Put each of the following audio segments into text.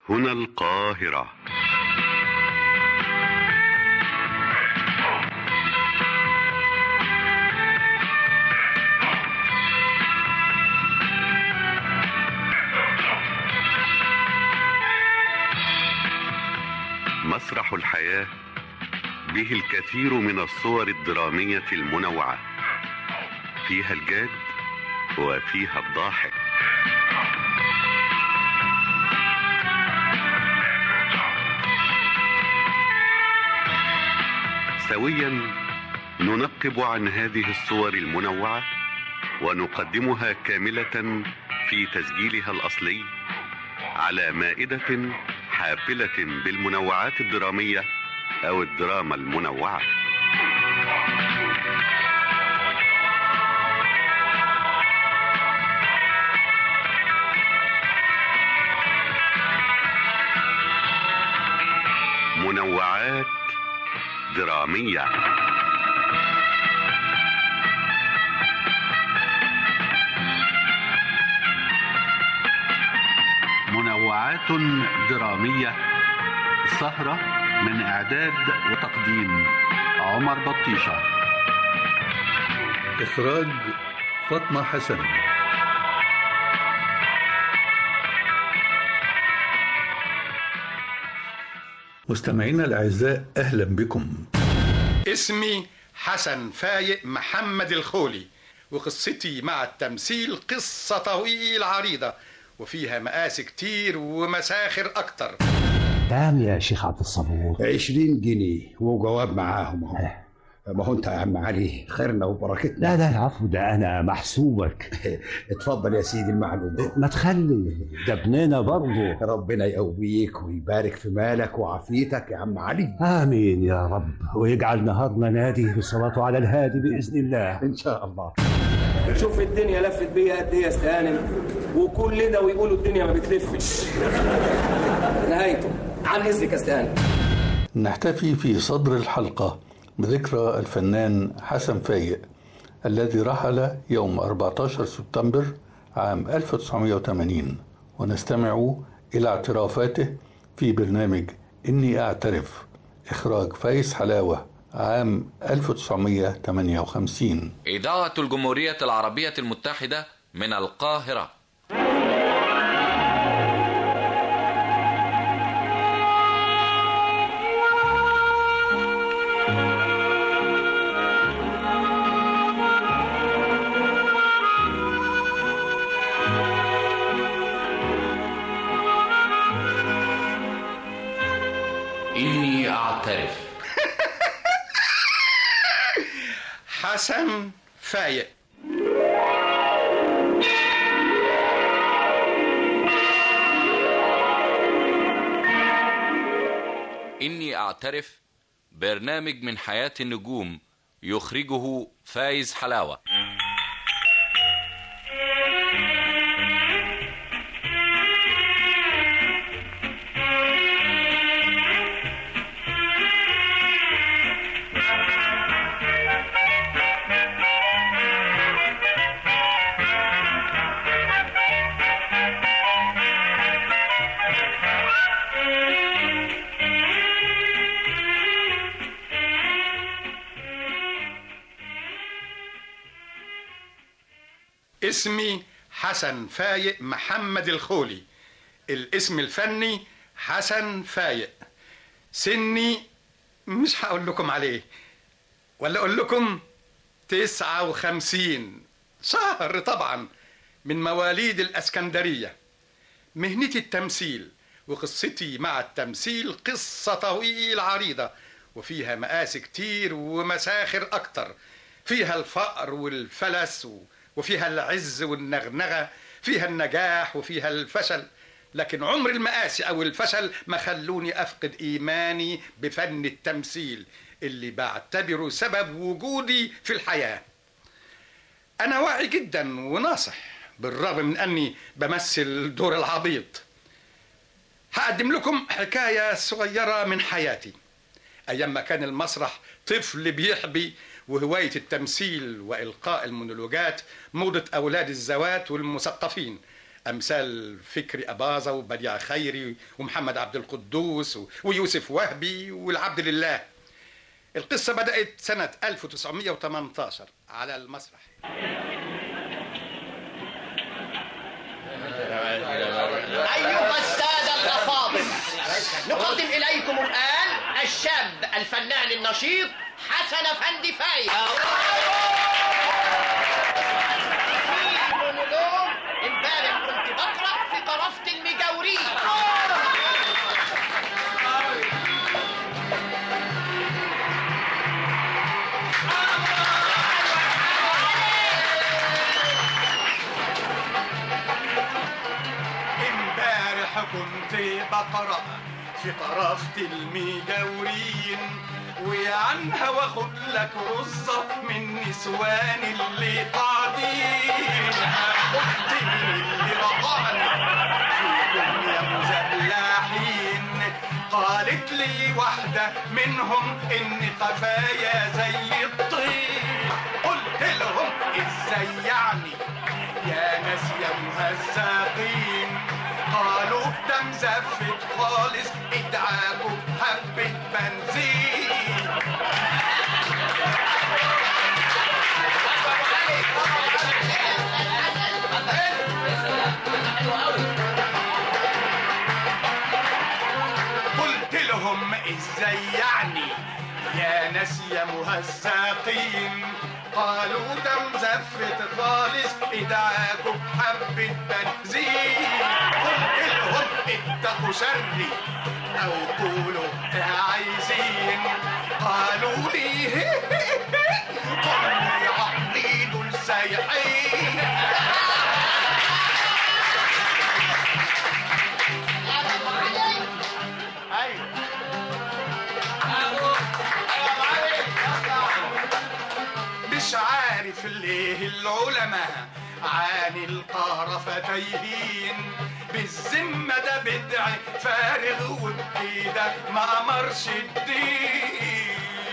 هنا القاهرة مسرح الحياة به الكثير من الصور الدرامية المنوعة فيها الجاد وفيها الضاحك سويا ننقب عن هذه الصور المنوعة ونقدمها كاملة في تسجيلها الأصلي على مائدة حافلة بالمنوعات الدرامية أو الدراما المنوعة منوعات درامية منوعات درامية سهرة من إعداد وتقديم عمر بطيشة إخراج فاطمة حسن مستمعينا الأعزاء أهلا بكم اسمي حسن فايق محمد الخولي وقصتي مع التمثيل قصة طويلة عريضة وفيها مقاس كتير ومساخر أكتر كام يا شيخ عبد الصبور 20 جنيه وجواب معاهم اهو ما هو انت يا عم علي خيرنا وبركتنا لا لا العفو ده انا محسوبك اتفضل يا سيدي المعلوم ما تخلي ده ابننا برضه ربنا يقويك ويبارك في مالك وعافيتك يا عم علي امين يا رب ويجعل نهارنا نادي بالصلاه على الهادي باذن الله ان شاء الله شوف الدنيا لفت بيا قد ايه يا استهانم وكل ده ويقولوا الدنيا ما بتلفش نهايته عن اذنك يا استهانم نحتفي في صدر الحلقة بذكرى الفنان حسن فايق الذي رحل يوم 14 سبتمبر عام 1980 ونستمع إلى اعترافاته في برنامج إني أعترف إخراج فايز حلاوة عام 1958 إذاعة الجمهورية العربية المتحدة من القاهرة إني أعترف حسن فايق إني أعترف برنامج من حياة النجوم يخرجه فايز حلاوة اسمي حسن فايق محمد الخولي الاسم الفني حسن فايق سني مش هقول لكم عليه ولا اقول لكم تسعة وخمسين شهر طبعا من مواليد الاسكندرية مهنتي التمثيل وقصتي مع التمثيل قصة طويلة عريضة وفيها مقاس كتير ومساخر أكتر فيها الفقر والفلس و... وفيها العز والنغنغة فيها النجاح وفيها الفشل لكن عمر المآسي أو الفشل ما خلوني أفقد إيماني بفن التمثيل اللي بعتبره سبب وجودي في الحياة أنا واعي جدا وناصح بالرغم من أني بمثل دور العبيط هقدم لكم حكاية صغيرة من حياتي أيام ما كان المسرح طفل بيحبي وهواية التمثيل وإلقاء المونولوجات موضة أولاد الزوات والمثقفين امثال فكري اباظه وبديع خيري ومحمد عبد القدوس و- ويوسف وهبي والعبد لله القصه بدات سنه 1918 على المسرح أيها السادة الأفاضل نقدم إليكم الآن الشاب الفنان النشيط حسن أفندي فايق في مونولوج امبارح كنت بقرأ في طرفة المجاورين امبارح كنت بقرا في طرفة المجاورين وعنها واخد لك رصة من نسوان اللي قاعدين قلت من اللي رقعني فيكم يا مزبلاحين قالت لي واحدة منهم ان قفايا زي الطين قلت لهم ازاي يعني يا ناس يا مهزقين قالوا ده مزفت خالص ادعاكوا حبة بنزين قلت لهم ازاي يعني يا ناس يا مهزقين قالوا ده مزفت خالص ادعاكوا حبة بنزين قلت لهم اتقوا شري او قولوا عايزين قالوا لي قولي عقلي دول سايحين مش عارف ليه العلماء عن القهر تايهين بالذمة ده بدع فارغ وبكده ما أمرش الدين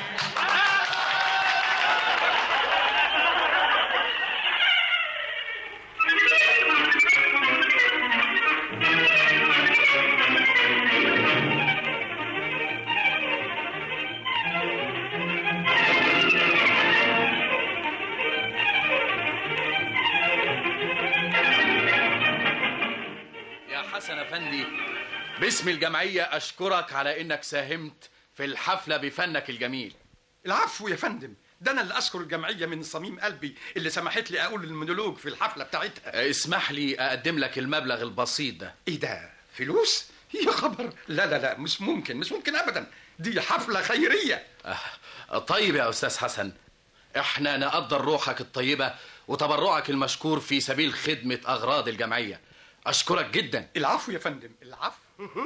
يا حسن افندي باسم الجمعيه اشكرك على انك ساهمت في الحفله بفنك الجميل العفو يا فندم ده انا اللي اشكر الجمعيه من صميم قلبي اللي سمحت لي اقول المونولوج في الحفله بتاعتها اسمح لي اقدم لك المبلغ البسيط ده ايه ده فلوس يا خبر لا لا لا مش ممكن مش ممكن ابدا دي حفله خيريه آه، طيب يا استاذ حسن احنا نقدر روحك الطيبه وتبرعك المشكور في سبيل خدمه اغراض الجمعيه اشكرك جدا العفو يا فندم العفو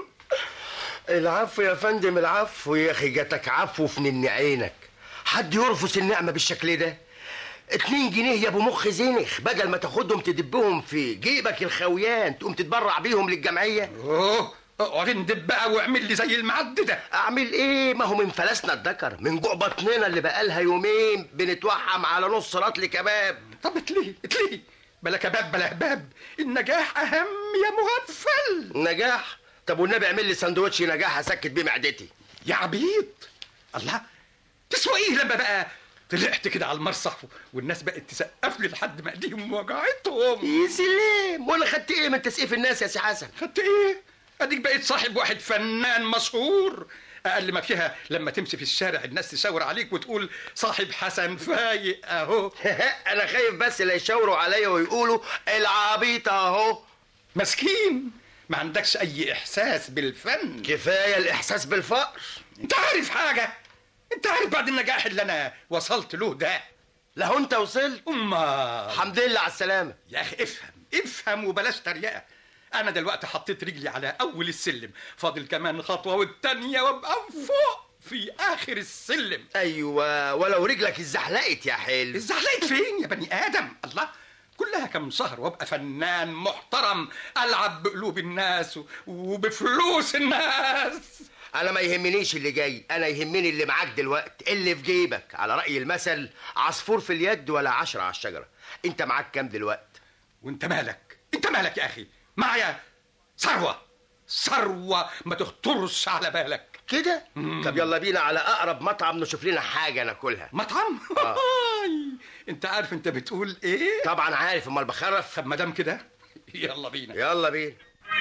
العفو يا فندم العفو يا اخي جاتك عفو في نن عينك حد يرفض النعمه بالشكل ده اتنين جنيه يا ابو مخ زينخ بدل ما تاخدهم تدبهم في جيبك الخويان تقوم تتبرع بيهم للجمعيه اوه اقعد اندب بقى واعمل لي زي المعد ده اعمل ايه ما هو من فلسنا الذكر من جوع بطننا اللي بقالها يومين بنتوحم على نص رطل كباب طب اتليه اتليه بلا كباب بلا هباب النجاح اهم يا مغفل نجاح طب والنبي اعمل لي سندوتش نجاح اسكت بيه معدتي يا عبيط الله تسوى ايه لما بقى طلعت كده على المسرح والناس بقت تسقف لي لحد ما ايديهم وجعتهم يا سلام ولا خدت ايه من تسقيف الناس يا سي حسن خدت ايه اديك بقيت صاحب واحد فنان مشهور اقل ما فيها لما تمشي في الشارع الناس تشاور عليك وتقول صاحب حسن فايق اهو انا خايف بس لا يشاوروا عليا ويقولوا العبيط اهو مسكين ما عندكش اي احساس بالفن كفايه الاحساس بالفقر انت عارف حاجه انت عارف بعد النجاح اللي انا وصلت له ده لو انت وصلت امال الحمد لله على السلامه يا اخي افهم افهم وبلاش تريقه انا دلوقتي حطيت رجلي على اول السلم فاضل كمان خطوه والتانيه وابقى فوق في اخر السلم ايوه ولو رجلك اتزحلقت يا حلو اتزحلقت فين يا بني ادم الله كلها كم شهر وابقى فنان محترم العب بقلوب الناس و- وبفلوس الناس انا ما يهمنيش اللي جاي انا يهمني اللي معاك دلوقتي اللي في جيبك على راي المثل عصفور في اليد ولا عشرة على الشجره انت معاك كام دلوقتي وانت مالك انت مالك يا اخي معايا ثروه ثروه ما تخطرش على بالك كده طب يلا بينا على اقرب مطعم نشوف لنا حاجه ناكلها مطعم انت عارف انت بتقول ايه طبعا عارف امال بخرف طب ما دام كده يلا بينا يلا بينا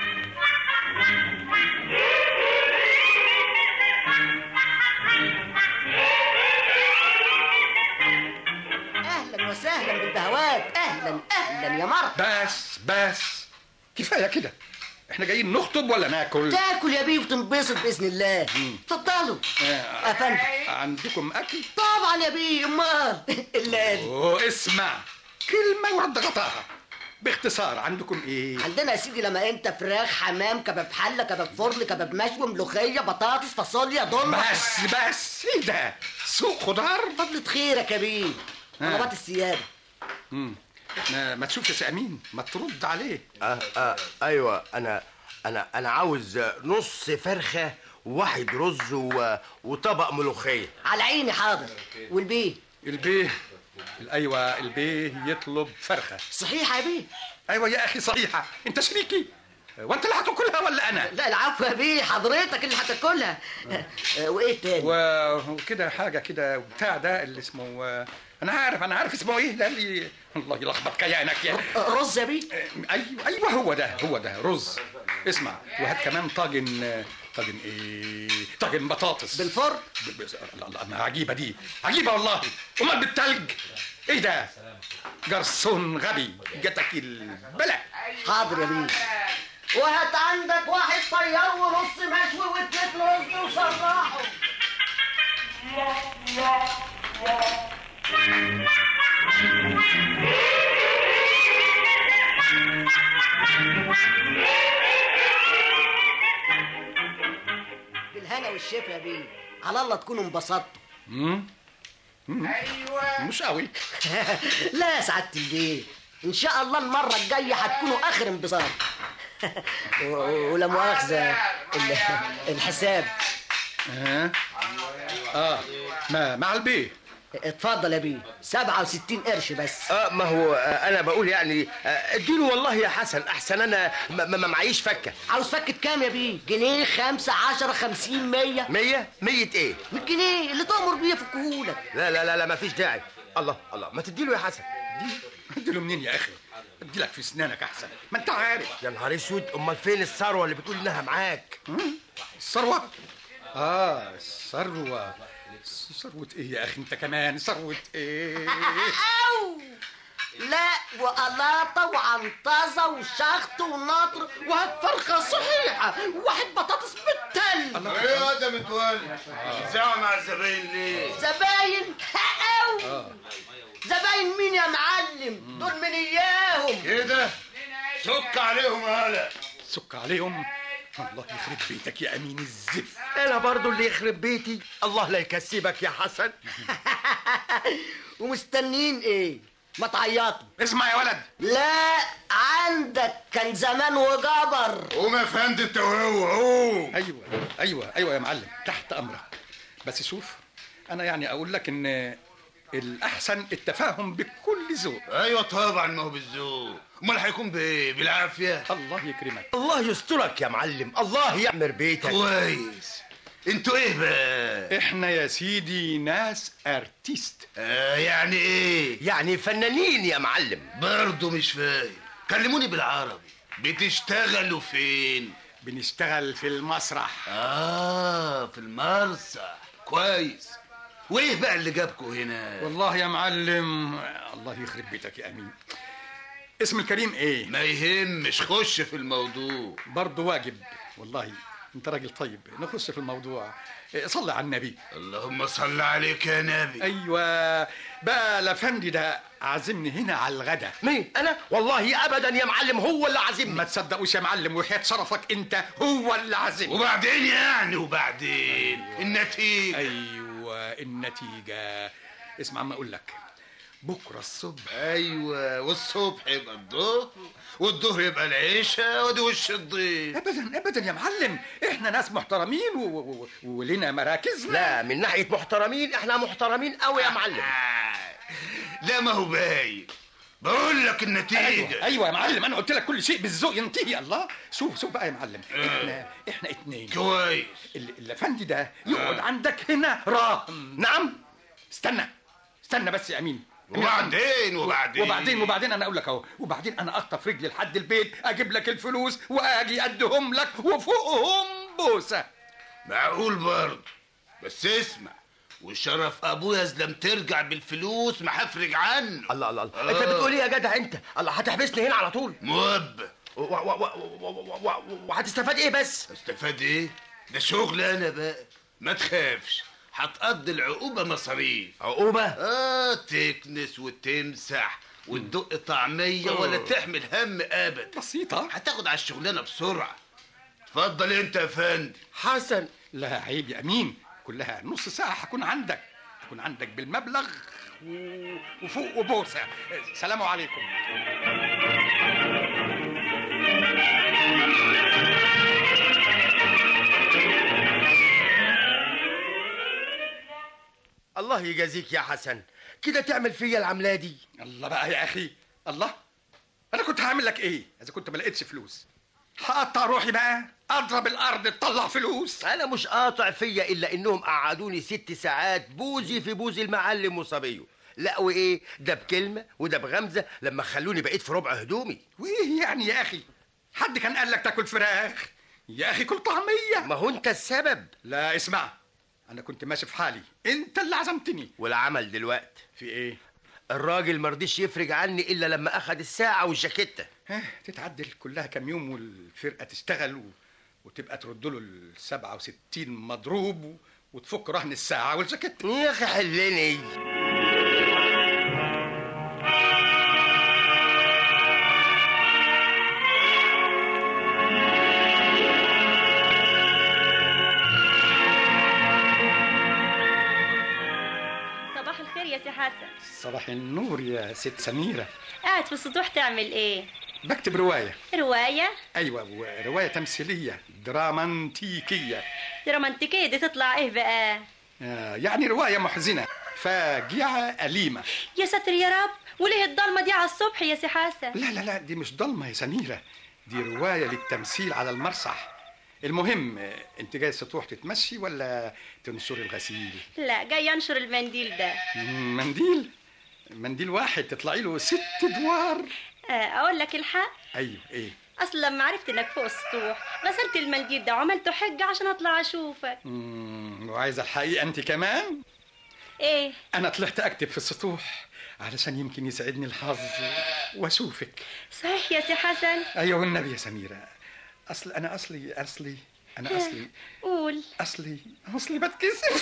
اهلا وسهلا بالبهوات اهلا اهلا يا مرة بس بس كفايه كده احنا جايين نخطب ولا ناكل تاكل يا بيه وتنبسط باذن الله اتفضلوا آه، افندم عندكم اكل طبعا يا بيه امال الا دي واسمع كلمه ورد غطاها باختصار عندكم ايه عندنا يا سيدي لما انت فراخ حمام كباب حله كباب فرن كباب مشوي ملوخيه بطاطس فاصوليا ضلمه بس بس ايه ده سوق خضار فضلة خيرك يا بيه آه. طلبات السياده مم. ما, ما تشوف يا سي امين ما ترد عليه آه آه ايوه انا انا انا عاوز نص فرخه وواحد رز و... وطبق ملوخيه على عيني حاضر والبيه البيه ايوه البيه يطلب فرخه صحيحه يا بيه ايوه يا اخي صحيحه انت شريكي وانت اللي هتاكلها ولا انا لا العفو يا بيه حضرتك اللي هتاكلها آه، وايه تاني و- وكده حاجه كده بتاع ده اللي اسمه انا عارف انا عارف اسمه ايه ده اللي الله يلخبط كيانك يا رز يا بيه ايوه ايوه هو ده هو ده رز اسمع وهات كمان طاجن طاجن ايه طاجن بطاطس بالفرن ب- ب- الله الله ما عجيبه دي عجيبه والله امال بالتلج ايه ده جرسون غبي جاتك البلا حاضر يا بيه وهات عندك واحد طيار ونص مشوي واتنين رز وصراحه بالهنا والشفا يا بيه على الله تكونوا انبسطتوا مم؟ ايوه مش قوي لا يا سعاده البيه ان شاء الله المره الجايه هتكونوا اخر انبساط و- ولا مؤاخذه ال- الحساب اه اه ما مع البيه اتفضل يا بيه 67 قرش بس اه ما هو آه انا بقول يعني آه، اديله والله يا حسن احسن انا ما, ما ما معيش فكه عاوز فكة كام يا بيه؟ جنيه خمسة عشرة خمسين مية 100 100 ايه من الجنيه اللي تأمر بيه فكهولك لا لا لا لا ما فيش داعي الله الله ما تديله يا حسن اديله منين يا اخي ادي لك في اسنانك احسن ما انت عارف يا نهار اسود امال فين الثروه اللي بتقول انها معاك الثروه اه الثروه ثروه ايه يا اخي انت كمان ثروه ايه أو لا وقلاطة وعنطزة وشخط ونطر وهات فرخة صحيحة وواحد بطاطس بالتل ايه يا ده متولي بتزعق مع الزباين ليه؟ زباين أو زباين مين يا معلم؟ دول من إياهم كده سك عليهم هلا سك عليهم الله يخرب بيتك يا امين الزفت انا برضو اللي يخرب بيتي الله لا يكسبك يا حسن ومستنيين إيه؟ ما تعيطوا اسمع يا ولد لا عندك كان زمان وجبر قوم يا فندم انت وهو قوم ايوه ايوه ايوه يا معلم تحت امرك بس شوف انا يعني اقول لك ان الاحسن التفاهم بكل ذوق ايوه طبعا ما هو بالذوق امال هيكون بايه بالعافيه الله يكرمك الله يسترك يا معلم الله يعمر بيتك كويس انتوا ايه بقى احنا يا سيدي ناس ارتيست آه يعني ايه يعني فنانين يا معلم برضه مش فاهم كلموني بالعربي بتشتغلوا فين بنشتغل في المسرح اه في المرسى كويس وايه بقى اللي جابكوا هنا والله يا معلم الله يخرب بيتك يا امين اسم الكريم ايه ما يهمش خش في الموضوع برضه واجب والله انت راجل طيب نخش في الموضوع إيه، صلي على النبي اللهم صل عليك يا نبي ايوه بقى الافندي ده عازمني هنا على الغدا مين انا والله ابدا يا معلم هو اللي عازمني ما تصدقوش يا معلم وحياة شرفك انت هو اللي عازمني وبعدين يعني وبعدين النتيجة ايوه النتيجة اسمع ما اقول لك بكره الصبح ايوه والصبح يبقى الظهر والظهر يبقى العشاء ودي وش الضيف ابدا ابدا يا معلم احنا ناس محترمين و... و... و... ولنا مراكزنا لا من ناحيه محترمين احنا محترمين قوي يا معلم لا ما هو باين بقول لك النتيجه ايوه ايوه يا معلم انا قلت لك كل شيء بالذوق ينتهي الله شوف شوف بقى يا معلم احنا احنا اتنين كويس ال- الافندي ده يقعد عندك هنا راهن نعم استنى استنى بس يا امين وبعدين وبعدين وبعدين وبعدين انا اقول لك اهو وبعدين انا اخطف رجلي لحد البيت اجيب لك الفلوس واجي ادهم لك وفوقهم بوسه معقول برضه بس اسمع وشرف ابويا اذا لم ترجع بالفلوس ما هفرج عنه الله الله الله انت بتقول ايه يا جدع انت الله هتحبسني هنا على طول موبة و- و- و- و- و- وهتستفاد ايه بس استفاد ايه ده شغل انا بقى ما تخافش هتقضي العقوبة مصاريف عقوبة؟ اه تكنس وتمسح وتدق طعمية ولا تحمل هم ابدا بسيطة هتاخد على الشغلانة بسرعة اتفضل انت يا فندم حسن لا عيب يا امين كلها نص ساعه هكون عندك هكون عندك بالمبلغ و... وفوق وبوسه سلام عليكم الله يجازيك يا حسن كده تعمل فيا العملة دي الله بقى يا اخي الله انا كنت هعمل لك ايه اذا كنت ما لقيتش فلوس هقطع روحي بقى اضرب الارض تطلع فلوس انا مش قاطع فيا الا انهم قعدوني ست ساعات بوزي في بوز المعلم وصبيه لا وايه ده بكلمه وده بغمزه لما خلوني بقيت في ربع هدومي وايه يعني يا اخي حد كان قال لك تاكل فراخ يا اخي كل طعميه ما هو انت السبب لا اسمع انا كنت ماشي في حالي انت اللي عزمتني والعمل دلوقتي في ايه الراجل مرضيش يفرج عني الا لما اخد الساعه والجاكيته ها تتعدل كلها كام يوم والفرقه تشتغل و... وتبقى ترد له ال 67 مضروب و... وتفك رهن الساعه والجاكيت يا اخي حلني صباح الخير يا سي حسن صباح النور يا ست سميره قاعد في السطوح تعمل ايه بكتب روايه رواية ايوه وروايه تمثيليه درامانتيكيه دي رومانتيكية دي تطلع ايه بقى آه، يعني روايه محزنه فاجعه اليمه يا ساتر يا رب وليه الضلمة دي على الصبح يا سي حسن لا لا لا دي مش ضلمه يا سميره دي روايه للتمثيل على المسرح المهم آه، انت جاي السطوح تتمشي ولا تنشر الغسيل لا جاي انشر المنديل ده مم، منديل منديل واحد تطلعي له ست ادوار آه، اقول لك الحق ايوه ايه اصل لما عرفت انك فوق السطوح غسلت المنديل ده وعملته حجة عشان اطلع اشوفك مم، وعايزه الحقيقه انت كمان ايه انا طلعت اكتب في السطوح علشان يمكن يسعدني الحظ واشوفك صحيح يا سي حسن ايوه والنبي يا سميره اصل انا اصلي اصلي انا اصلي قول اصلي اصلي بتكسف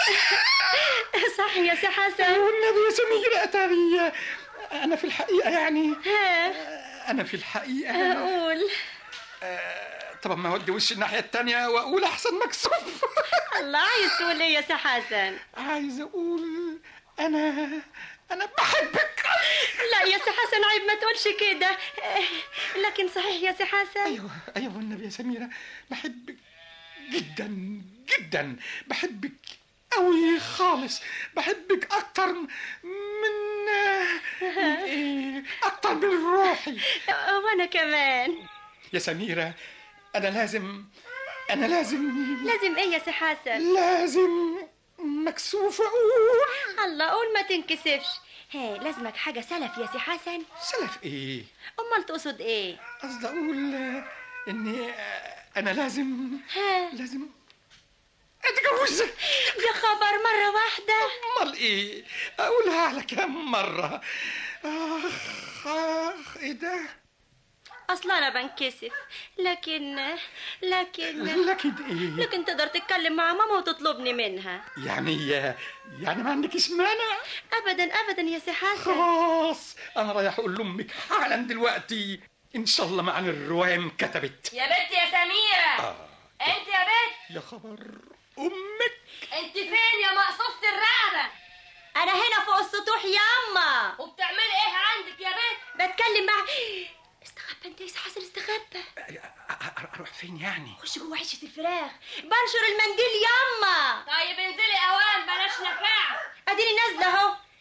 صح يا سي حسن والنبي يا سميره اتاري انا في الحقيقه يعني ها انا في الحقيقه قول طب ما اودي وشي الناحيه التانية واقول احسن مكسوف الله عايز تقول ايه يا سي حسن عايز اقول انا انا بحبك لا يا سي حسن عيب ما تقولش كده آه، لكن صحيح يا سي حسن ايوه ايوه والنبي يا سميره بحبك جدا جدا بحبك قوي خالص بحبك اكتر من من ايه اكتر من روحي آه، وانا كمان يا سميره انا لازم انا لازم لازم ايه يا سي حسن لازم مكسوف اقول الله قول ما تنكسفش ها لازمك حاجة سلف يا سي حسن سلف ايه امال تقصد ايه قصدي اقول آه، اني آه، انا لازم ها لازم اتجوزك يا خبر مرة واحدة امال ايه اقولها على كم مره اخ اخ ايه ده اصل انا بنكسف لكن لكن لكن ايه لكن تقدر تتكلم مع ماما وتطلبني منها يعني يعني ما عندكش مانع ابدا ابدا يا سي حسن خلاص انا رايح اقول لامك حالا دلوقتي ان شاء الله معانا الروايه انكتبت يا بنت يا سميرة آه. انت يا بنت يا خبر امك انت فين يا مقصوفة الرقبة انا هنا فوق السطوح ياما وبتعملي ايه عندك يا بنت بتكلم مع استخبى انت يا سي حسن استخبى اروح فين يعني خش جوه عشه الفراخ بنشر المنديل ياما طيب انزلي اوان بلاش نفاع اديني نازله اهو يلا انزل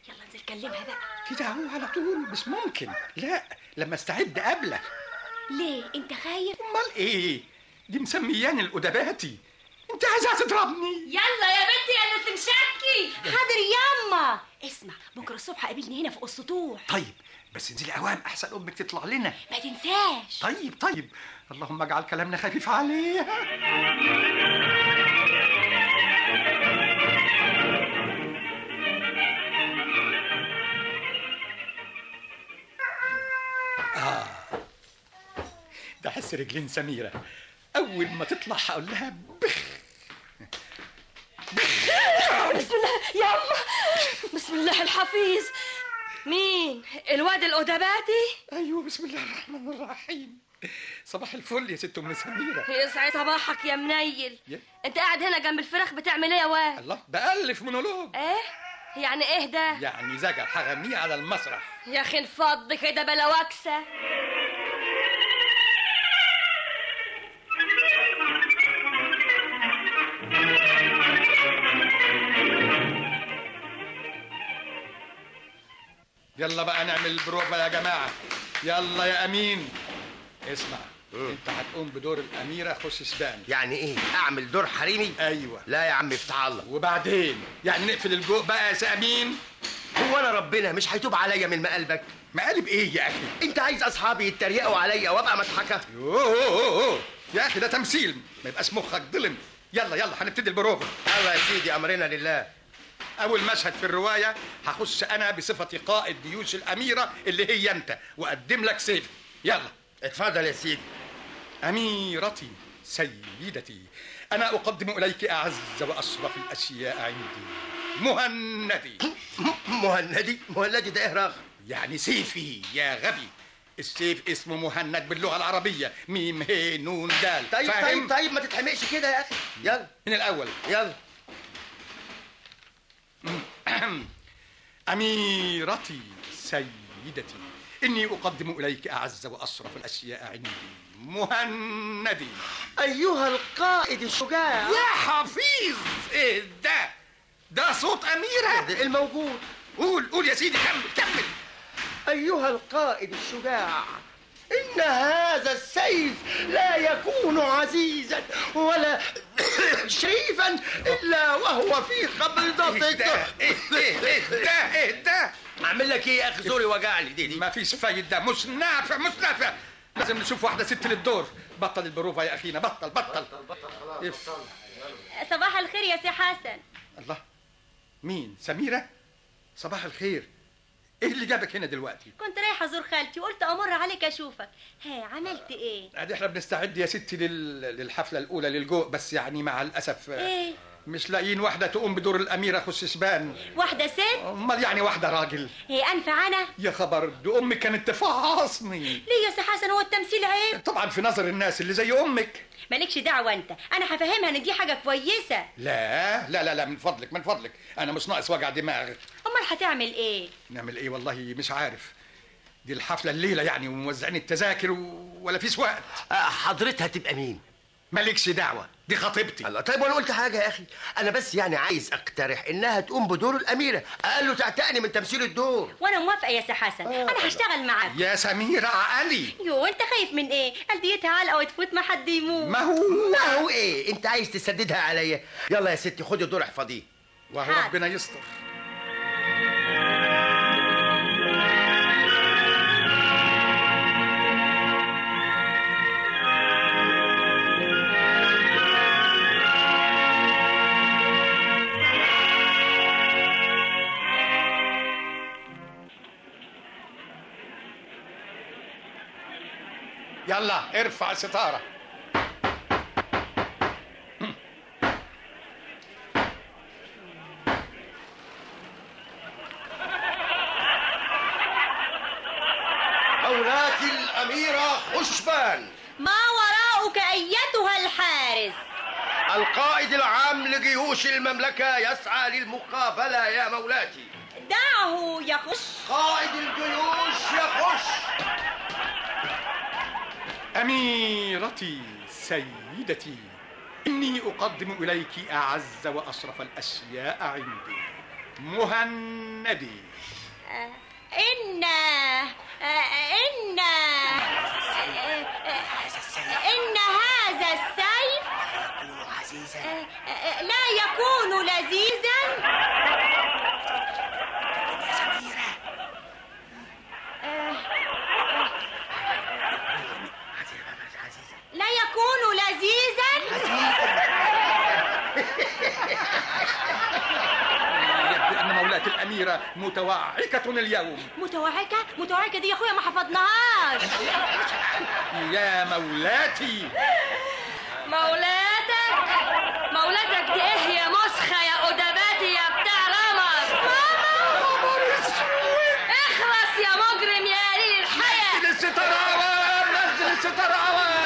كلمها بقى كده اهو على طول مش ممكن لا لما استعد قبلك ليه انت خايف امال ايه دي مسمياني الادباتي انت عايزها تضربني يلا يا بنتي يا اللي تمشكي حاضر ياما اسمع بكره الصبح قابلني هنا فوق السطوح طيب بس انزلي اوام احسن امك تطلع لنا ما تنساش طيب طيب اللهم اجعل كلامنا خفيف عليها آه ده حس رجلين سميرة أول ما تطلع هقول لها بخ بسم الله ياما بسم الله الحفيظ مين الواد الأدباتي أيوه بسم الله الرحمن الرحيم صباح الفل يا ست أم سميرة يسعد صباحك يا منيل يا- انت قاعد هنا جنب الفراخ بتعمل ايه يا واد الله بألف مونولوج ايه يعني ايه ده يعني زجر هغنيه على المسرح يا اخي انفض كده بلا وكسه يلا بقى نعمل بروفا يا جماعة يلا يا أمين اسمع انت هتقوم بدور الأميرة خش سبان يعني ايه اعمل دور حريمي ايوه لا يا عم افتح الله وبعدين يعني نقفل الجو بقى يا سامين هو انا ربنا مش هيتوب عليا من مقلبك مقالب ايه يا اخي انت عايز اصحابي يتريقوا عليا وابقى مضحكه يوه أوه أوه. يا اخي ده تمثيل ما يبقاش مخك ظلم يلا يلا هنبتدي البروفا يلا يا سيدي امرنا لله اول مشهد في الروايه هخش انا بصفتي قائد جيوش الاميره اللي هي انت واقدم لك سيف يلا اتفضل يا سيدي اميرتي سيدتي انا اقدم اليك اعز واشرف الاشياء عندي مهندي مهندي مهندي ده ايه رغم يعني سيفي يا غبي السيف اسمه مهند باللغه العربيه ميم هي نون دال طيب فاهم؟ طيب طيب ما تتحمقش كده يا اخي يلا من الاول يلا أميرتي سيدتي إني أقدم إليك أعز وأشرف الأشياء عندي مهندي ايها القائد الشجاع يا حفيظ إيه ده ده صوت أميرة ده الموجود قول قول يا سيدي كمل كمل ايها القائد الشجاع ان هذا السيف لا يكون عزيزا ولا شريفا الا وهو في قبضتك إيه ده إيه إيه إيه ده إيه ده اعمل لك ايه يا اخي زوري وجعني دي دي ما فيش فايدة مش نافع مش نافع لازم نشوف واحدة ست للدور بطل البروفة يا أخينا بطل بطل إف. صباح الخير يا سي حسن الله مين سميرة صباح الخير ايه اللي جابك هنا دلوقتي كنت رايحه ازور خالتي وقلت امر عليك اشوفك ها عملت ايه ادي احنا بنستعد يا ستي لل... للحفله الاولى للجوء بس يعني مع الاسف آه، ايه مش لاقيين واحده تقوم بدور الاميره خششبان واحده ست امال يعني واحده راجل هي انفع انا يا خبر دي امك كانت تفعصني ليه يا سي حسن هو التمثيل عيب طبعا في نظر الناس اللي زي امك مالكش دعوه انت انا هفهمها ان دي حاجه كويسه لا لا لا لا من فضلك من فضلك انا مش ناقص وجع دماغ امال هتعمل ايه نعمل ايه والله مش عارف دي الحفله الليله يعني وموزعين التذاكر و... ولا فيش وقت آه، حضرتها تبقى مين مالكش دعوه دي خطيبتي الله طيب وانا قلت حاجه يا اخي انا بس يعني عايز اقترح انها تقوم بدور الاميره اقل له تعتقني من تمثيل الدور وانا موافقه يا سي حسن انا هشتغل معاك يا سميرة عقلي يو انت خايف من ايه قلبيتها علقه وتفوت ما حد يموت ما هو ما هو ايه انت عايز تسددها عليا يلا يا ستي خدي الدور احفظيه وهو حاضر. ربنا يستر يلا ارفع ستارة مولاتي الاميره خشبان ما وراءك ايتها الحارس القائد العام لجيوش المملكه يسعى للمقابله يا مولاتي دعه يخش قائد الجيوش يخش أميرتي سيدتي إني أقدم إليك أعز وأشرف الأشياء عندي مهندي آه، إن آه، إن آه، إن هذا السيف آه، آه، لا يكون لذيذا آه، لا يكون لذيذا يبدو أن مولاة الأميرة متوعكة اليوم متوعكة متوعكة دي يا أخويا ما حفظناهاش يا مولاتي مولاتك مولاتك دي ايه يا مسخة يا أدباتي يا بتاع رمز اخلص يا مجرم يا قليل الحياة نزل الستار عوام نزل الستار عوام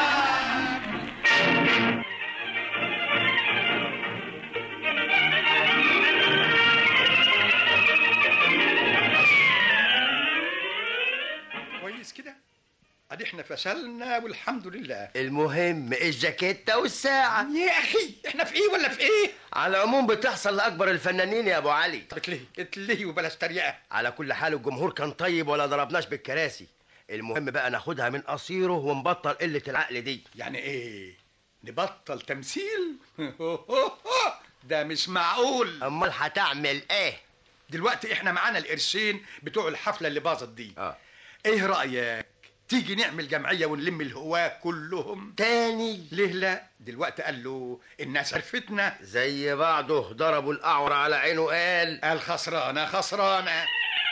كويس كده ادي احنا فشلنا والحمد لله المهم الجاكيتة والساعة يا اخي احنا في ايه ولا في ايه على العموم بتحصل لأكبر الفنانين يا أبو علي اتلهي اتلهي وبلاش تريقة على كل حال الجمهور كان طيب ولا ضربناش بالكراسي المهم بقى ناخدها من قصيره ونبطل قلة العقل دي يعني ايه نبطل تمثيل ده مش معقول امال هتعمل ايه دلوقتي احنا معانا القرشين بتوع الحفله اللي باظت دي اه ايه رايك تيجي نعمل جمعيه ونلم الهواه كلهم تاني ليه لا دلوقتي قال له الناس عرفتنا زي بعضه ضربوا الأعور على عينه قال قال خسرانه خسرانه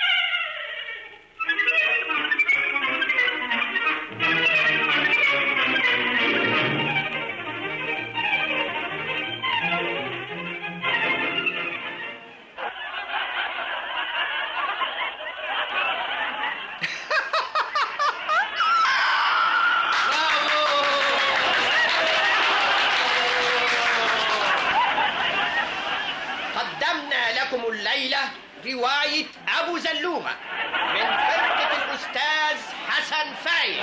قدمنا لكم الليلة رواية أبو زلومة من فرقة الأستاذ حسن فايز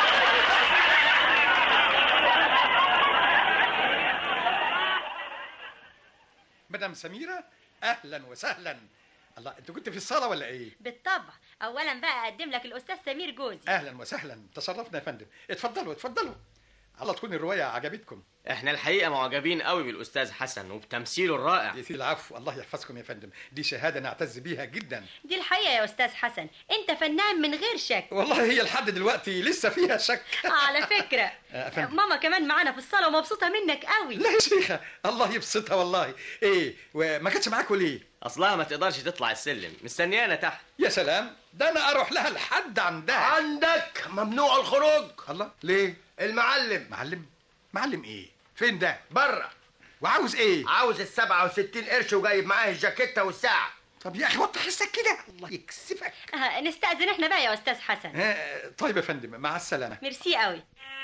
مدام سميره اهلا وسهلا الله انت كنت في الصاله ولا ايه بالطبع أولا بقى أقدم لك الأستاذ سمير جوزي اهلا وسهلا تشرفنا يا فندم اتفضلوا اتفضلوا الله تكون الروايه عجبتكم احنا الحقيقه معجبين قوي بالاستاذ حسن وبتمثيله الرائع يا سيدي العفو الله يحفظكم يا فندم دي شهاده نعتز بيها جدا دي الحقيقة يا أستاذ حسن أنت فنان من غير شك والله هي لحد دلوقتي لسه فيها شك على فكرة يا فندم. ماما كمان معانا في الصالة ومبسوطة منك قوي لا يا شيخه الله يبسطها والله ايه وما كانتش معاكوا ليه اصلها ما تقدرش تطلع السلم مستنيانا تحت يا سلام ده انا اروح لها لحد عندها عندك ممنوع الخروج الله ليه المعلم معلم معلم ايه فين ده بره وعاوز ايه عاوز ال 67 قرش وجايب معاه الجاكيتة والساعة طب يا اخي وطي حسك كده الله يكسفك آه، نستأذن احنا بقى يا أستاذ حسن آه، طيب يا فندم مع السلامه ميرسي قوي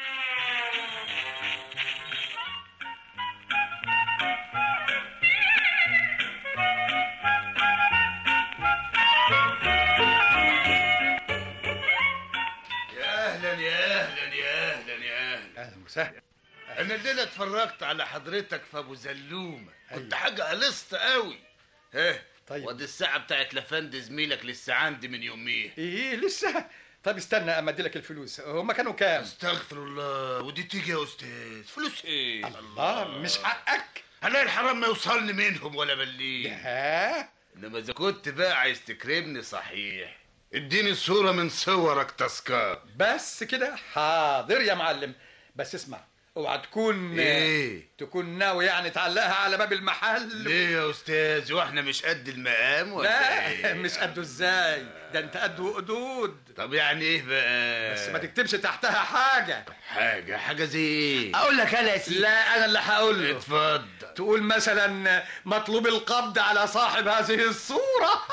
يا اهلا يا اهلا يا اهلا يا اهلا اهلا وسهلا انا الليله اتفرجت على حضرتك في ابو زلومه كنت حاجه قلصت قوي ها طيب. ودي الساعه بتاعت لفند زميلك لسه عندي من يومين ايه لسه طب استنى اما ادي لك الفلوس هما كانوا كام استغفر الله ودي تيجي يا استاذ فلوس ايه الله مش حقك هلاقي الحرام ما يوصلني منهم ولا بليه ها انما اذا كنت بقى عايز تكرمني صحيح اديني صوره من صورك تذكار بس كده حاضر يا معلم بس اسمع اوعى تكون ايه تكون ناوي يعني تعلقها على باب المحل ليه يا استاذ واحنا مش قد المقام ولا لا إيه؟ مش قده ازاي ده انت قده قدود طب يعني ايه بقى بس ما تكتبش تحتها حاجه حاجه حاجه زي ايه اقول لك انا يا سيدي لا انا اللي هقول له اتفضل تقول مثلا مطلوب القبض على صاحب هذه الصوره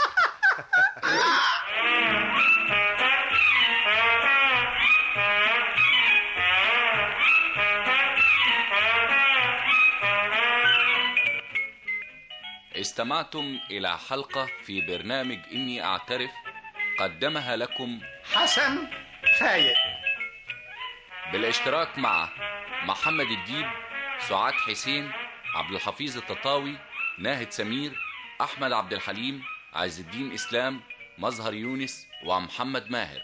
استمعتم إلى حلقة في برنامج إني أعترف قدمها لكم حسن فايق بالاشتراك مع محمد الديب سعاد حسين عبد الحفيظ التطاوي ناهد سمير أحمد عبد الحليم عز الدين إسلام مظهر يونس ومحمد ماهر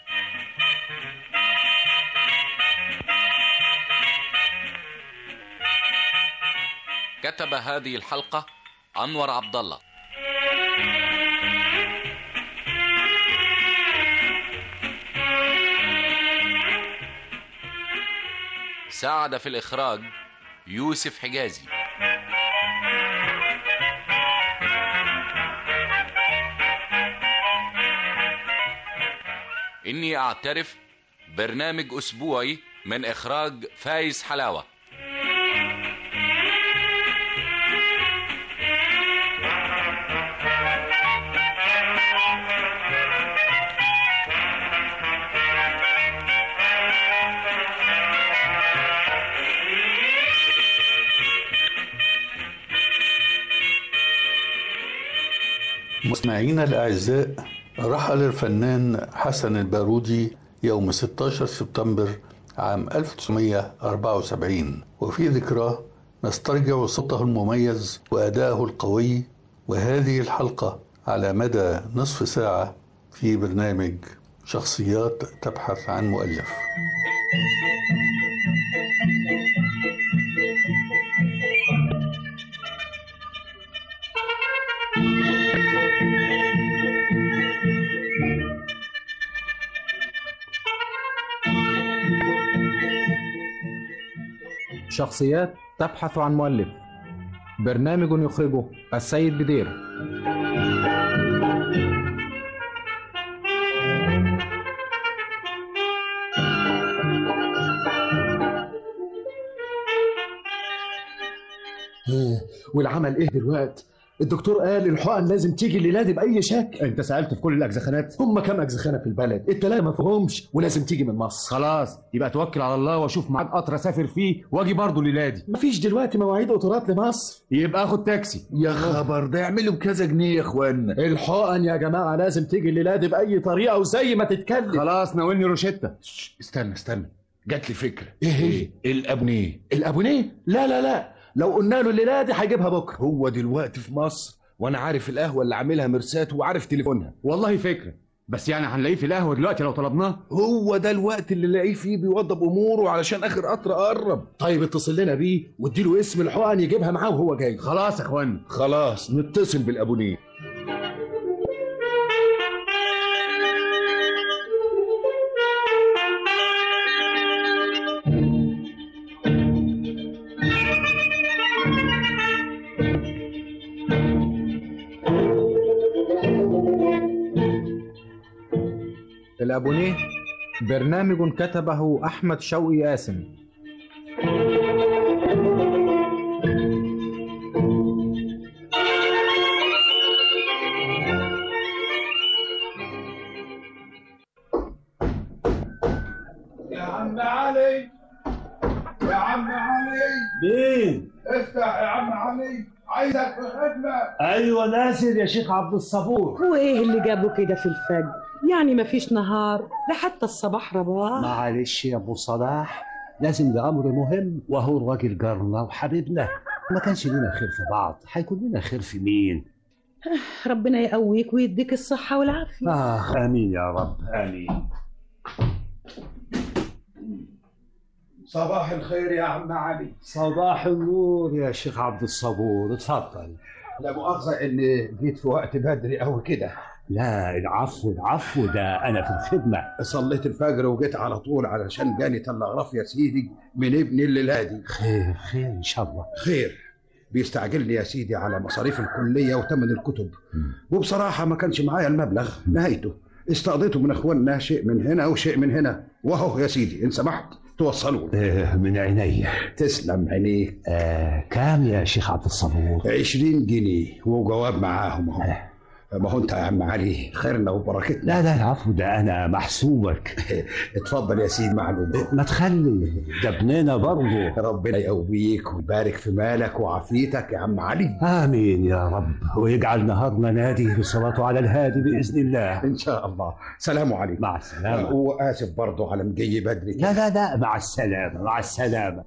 كتب هذه الحلقة أنور عبد الله ساعد في الإخراج يوسف حجازي إني أعترف برنامج أسبوعي من إخراج فايز حلاوة مستمعينا الأعزاء رحل الفنان حسن البارودي يوم 16 سبتمبر عام 1974 وفي ذكراه نسترجع صوته المميز وأداءه القوي وهذه الحلقة على مدى نصف ساعة في برنامج شخصيات تبحث عن مؤلف شخصيات تبحث عن مؤلف برنامج يخرجه السيد بدير والعمل ايه دلوقتي الدكتور قال الحقن لازم تيجي الليله دي باي شكل انت سالت في كل الاجزخانات هم كام اجزخانه في البلد التلاته ما فيهمش ولازم تيجي من مصر خلاص يبقى توكل على الله واشوف ميعاد قطر اسافر فيه واجي برضه الليله دي مفيش دلوقتي مواعيد قطارات لمصر يبقى اخد تاكسي يا خبر ده يعملوا بكذا جنيه يا اخوانا الحقن يا جماعه لازم تيجي الليله دي باي طريقه وزي ما تتكلم خلاص ناولني روشته استنى استنى جات لي فكره ايه هي الابنيه الابونيه لا لا لا لو قلنا له الليله دي هيجيبها بكره هو دلوقتي في مصر وانا عارف القهوه اللي عاملها مرسات وعارف تليفونها والله فكره بس يعني هنلاقيه في القهوه دلوقتي لو طلبناه هو ده الوقت اللي لاقيه فيه بيوضب اموره علشان اخر قطر قرب طيب اتصل لنا بيه واديله اسم الحقن يجيبها معاه وهو جاي خلاص يا اخوانا خلاص نتصل بالابونيه الأبونيه برنامج كتبه أحمد شوقي قاسم يا عم علي يا عم علي مين؟ افتح يا عم علي عايزك في خدمة ايوه نازل يا شيخ عبد الصبور هو ايه اللي جابه كده في الفجر يعني مفيش نهار ده حتى الصباح رباح معلش يا ابو صلاح لازم ده امر مهم وهو الراجل جارنا وحبيبنا ما كانش لينا خير في بعض هيكون لنا خير في مين ربنا يقويك ويديك الصحة والعافية آه آمين يا رب آمين صباح الخير يا عم علي صباح النور يا شيخ عبد الصبور اتفضل لا مؤاخذة إن جيت في وقت بدري أوي كده لا العفو العفو ده أنا في الخدمة صليت الفجر وجيت على طول علشان جاني تلغراف يا سيدي من ابني الليلة دي خير خير إن شاء الله خير بيستعجلني يا سيدي على مصاريف الكلية وثمن الكتب وبصراحة ما كانش معايا المبلغ نهايته استقضيته من اخواننا شيء من هنا وشيء من هنا وهو يا سيدي ان سمحت توصلوا آه من عينيا تسلم عينيك آه كام يا شيخ عبد الصبور 20 جنيه وجواب معاهم اهو ما هو انت يا عم علي خيرنا وبركتنا لا لا العفو ده انا محسوبك اتفضل يا سيدي معلوم ما تخلي ده ابننا برضه ربنا يقويك ويبارك في مالك وعافيتك يا عم علي امين يا رب ويجعل نهارنا نادي بصلاته على الهادي باذن الله ان شاء الله سلام عليكم مع السلامه واسف برضه على مجي بدري لا لا لا مع السلامه مع السلامه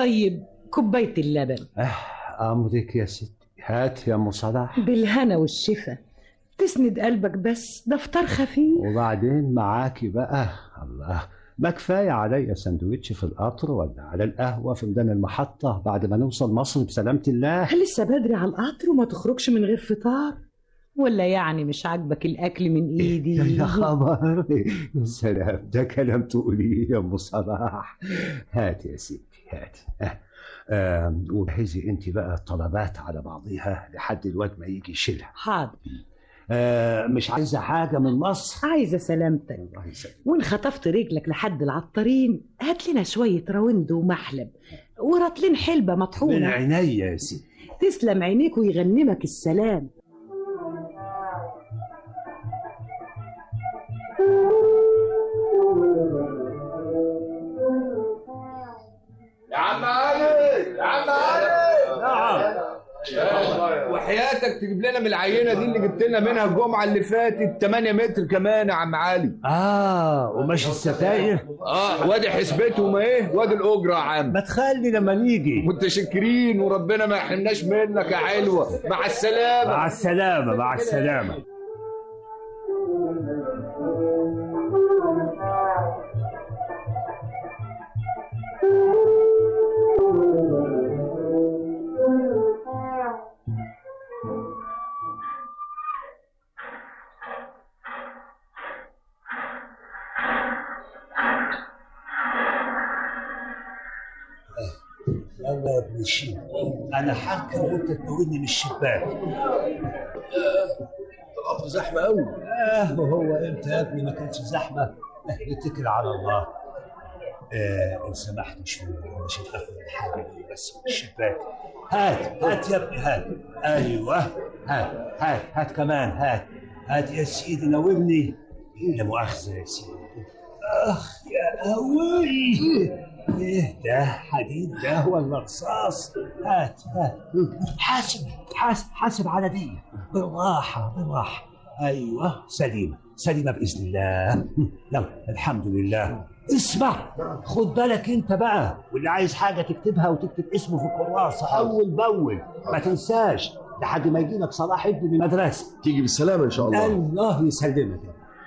طيب كوباية اللبن امرك يا ستي هات يا ام صلاح بالهنا والشفا تسند قلبك بس ده فطار خفيف وبعدين معاكي بقى الله ما كفايه عليا سندوتش في القطر ولا على القهوه في ميدان المحطه بعد ما نوصل مصر بسلامه الله لسه بدري على القطر وما تخرجش من غير فطار ولا يعني مش عاجبك الاكل من ايدي يا خبر يا سلام ده كلام تقوليه يا ام صلاح هات يا ستي هات آه. آه. وجهزي انت بقى الطلبات على بعضيها لحد الواد ما يجي يشيلها حاضر آه مش عايزه حاجه من مصر عايزه سلامتك وان خطفت رجلك لحد العطارين هات لنا شويه راوند ومحلب ورطلين حلبه مطحونه من عينيا يا ستي تسلم عينيك ويغنمك السلام يا عم علي يا عم علي نعم وحياتك تجيب لنا من العينه دي اللي جبت لنا منها الجمعه اللي فاتت 8 متر كمان يا عم علي اه وماشي الستاير اه وادي حسبتهم ايه وادي الاجره يا عم ما تخلي لما نيجي متشكرين وربنا ما يحرمناش منك يا حلوه مع السلامه مع السلامه مع السلامه يلا يا ابن الشيخ انا حاكم وانت تناولني من الشباك القطر زحمه قوي اه وهو انت يا ابني ما كانش زحمه نتكل على الله آه ان سمحت شويه مش هتاخد الحاجه دي بس من الشباك هات هات يا ابني هات ايوه هات هات هات كمان هات هات يا سيدي ناولني لا مؤاخذه يا سيدي اخ يا قوي ايه ده حديد ده ولا رصاص هات هات حاسب حاسب حاسب على دي بالراحه بالراحه ايوه سليمه سليمه باذن الله يلا الحمد لله اسمع خد بالك انت بقى واللي عايز حاجه تكتبها وتكتب اسمه في الكراسه اول باول ما تنساش لحد ما يجي لك صلاح ابني من المدرسه تيجي بالسلامه ان شاء الله الله يسلمك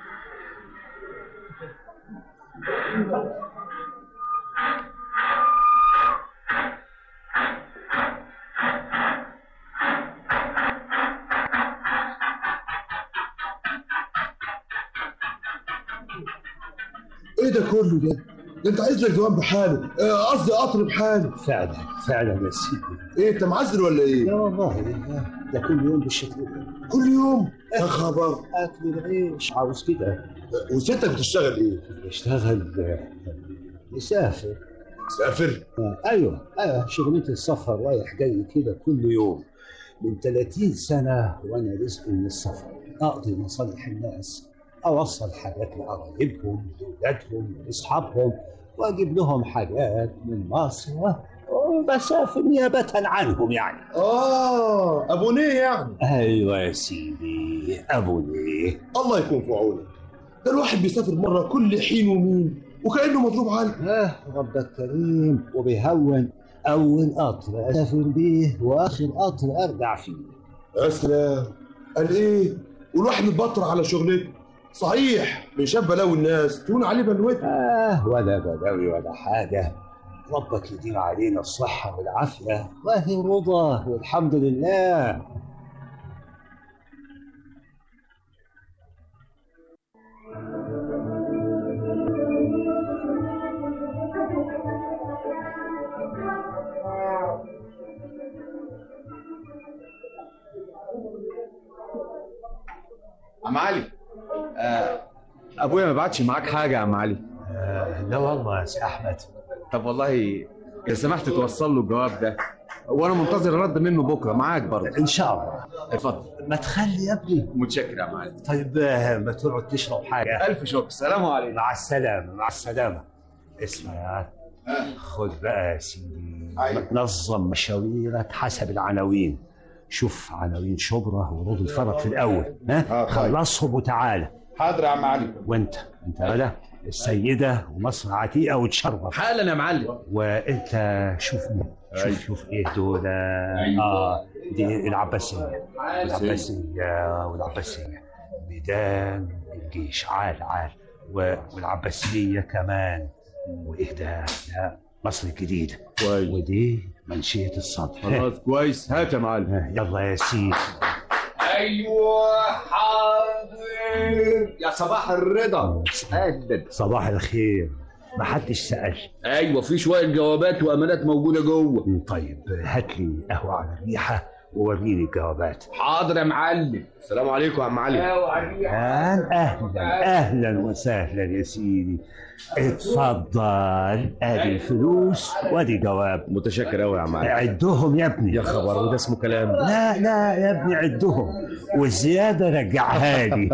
ايه ده كله ده؟ ده انت عايز لك دوام بحاله آه، قصدي قطر بحاله فعلا فعلا يا سيدي ايه انت معزل ولا ايه؟ لا والله ده كل يوم بالشكل ده كل يوم يا خبر اكل العيش عاوز كده وستك بتشتغل ايه؟ بشتغل مسافر سافر؟ آه، ايوه ايوه شغلتي السفر رايح جاي كده كل يوم من 30 سنه وانا رزق من السفر اقضي مصالح الناس اوصل حاجات لقرايبهم لاولادهم لاصحابهم واجيب لهم حاجات من مصر و- وبسافر نيابه عنهم يعني اه ابو ليه يعني؟ ايوه يا سيدي ابو ليه الله يكون في عونك ده الواحد بيسافر مره كل حين ومين وكانه مضروب علقه اه ربك كريم وبيهون اول قطر اسافر بيه واخر قطر ارجع فيه يا سلام قال ايه؟ والواحد متبطر على شغلته صحيح من شاف بلاوي الناس تقول عليه بلوته آه ولا بلاوي ولا حاجة ربك يديم علينا الصحة والعافية وهي رضا والحمد لله عم علي آه ابويا ما بعتش معاك حاجه يا عم علي آه لا والله يا سي احمد طب والله اذا سمحت توصل له الجواب ده وانا منتظر رد منه بكره معاك برضه ان شاء الله اتفضل ما تخلي يا ابني متشكر يا عم علي طيب آه، ما تقعد تشرب حاجة الف شكر سلام عليكم مع السلامة مع السلامة اسمع يا خد بقى يا سيدي نظم مشاويرك حسب العناوين شوف عناوين شبرا ورود الفرج في الأول ها خلصهم وتعالى حاضر يا عم علي وانت انت بلا السيدة ومصر عتيقة وتشرف حالا يا معلم وانت شوف مين شوف شوف ايه دول اه دي العباسية العباسية والعباسية ميدان الجيش عال عال و- والعباسية كمان وايه ده لا مصر الجديدة كويس ودي منشية الصدر خلاص كويس هات يا معلم يلا يا سيدي ايوه حاضر يا صباح الرضا اهلا صباح الخير ما حدش سأل ايوه في شويه جوابات وامانات موجوده جوه طيب هات لي قهوة على الريحة ووريني الجوابات حاضر يا معلم السلام عليكم يا عم علي أهلا أهلا أهلا وسهلا يا سيدي اتفضل ادي الفلوس وادي جواب متشكر قوي يا عم علي عدهم يا ابني يا خبر وده اسمه كلام لا لا يا ابني عدهم والزيادة رجعها لي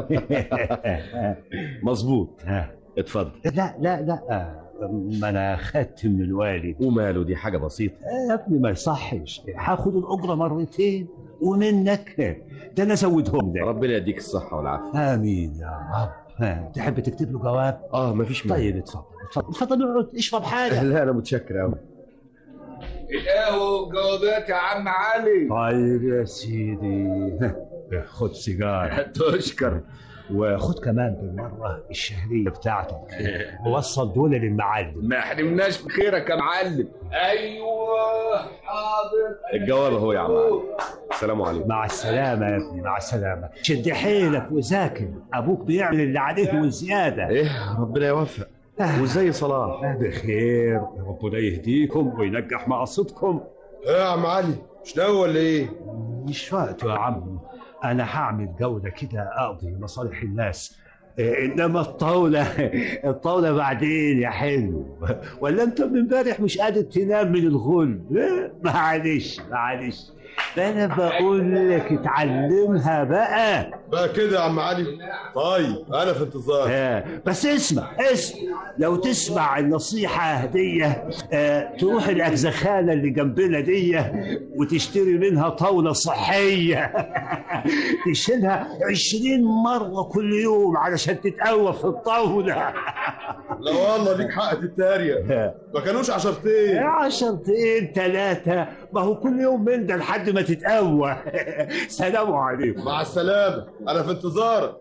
مظبوط اتفضل لا لا لا ما انا خدت من الوالد وماله دي حاجه بسيطه يا ابني ما يصحش هاخد الاجره مرتين ومنك ده انا ازودهم لك ربنا يديك الصحه والعافيه امين يا رب ها، تحب تكتب له جواب اه مفيش مانع. طيب اتفضل اتفضل اتفضل اقعد اشرب حاجه لا انا متشكر قوي القهوة جوابات يا عم علي طيب يا سيدي خد سيجاره تشكر وخد كمان بالمره الشهريه بتاعتك ووصل دول للمعلم ما حرمناش بخيرك يا معلم ايوه حاضر الجواب اهو يا عم علي السلام عليكم مع السلامة يا ابني مع السلامة شد حيلك وذاكر أبوك بيعمل اللي عليه وزيادة ايه ربنا يوفق وازاي صلاح بخير ربنا يهديكم وينجح مقاصدكم ايه يا عم علي مش ناوي ولا ايه؟ مش وقته يا عم أنا هعمل جولة كده أقضي مصالح الناس إيه، إنما الطاولة الطاولة بعدين يا حلو ولا أنت من امبارح مش قادر تنام من الغل إيه، معلش معلش ده أنا بقول لك اتعلمها بقى بقى كده يا عم علي طيب انا في انتظار آه، بس اسمع اسمع لو تسمع النصيحة دي آه، تروح الأجزخانة اللي جنبنا دي وتشتري منها طاولة صحية تشيلها عشرين مرة كل يوم علشان تتقوى في الطاولة لا والله ليك حق تتريق ما كانوش عشرتين عشرتين ثلاثة ما هو كل يوم من ده لحد ما تتقوى سلام عليكم مع السلامة انا في انتظارك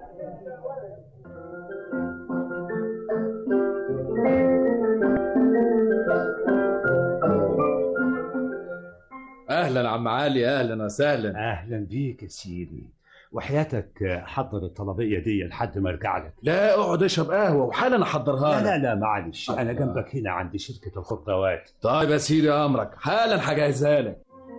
اهلا عم علي اهلا وسهلا اهلا بيك يا سيدي وحياتك حضر الطلبيه دي لحد ما ارجع لك لا اقعد اشرب قهوه وحالا احضرها لا لا لك. لا معلش انا جنبك هنا عند شركه الخضروات طيب يا سيدي امرك حالا هجهزها لك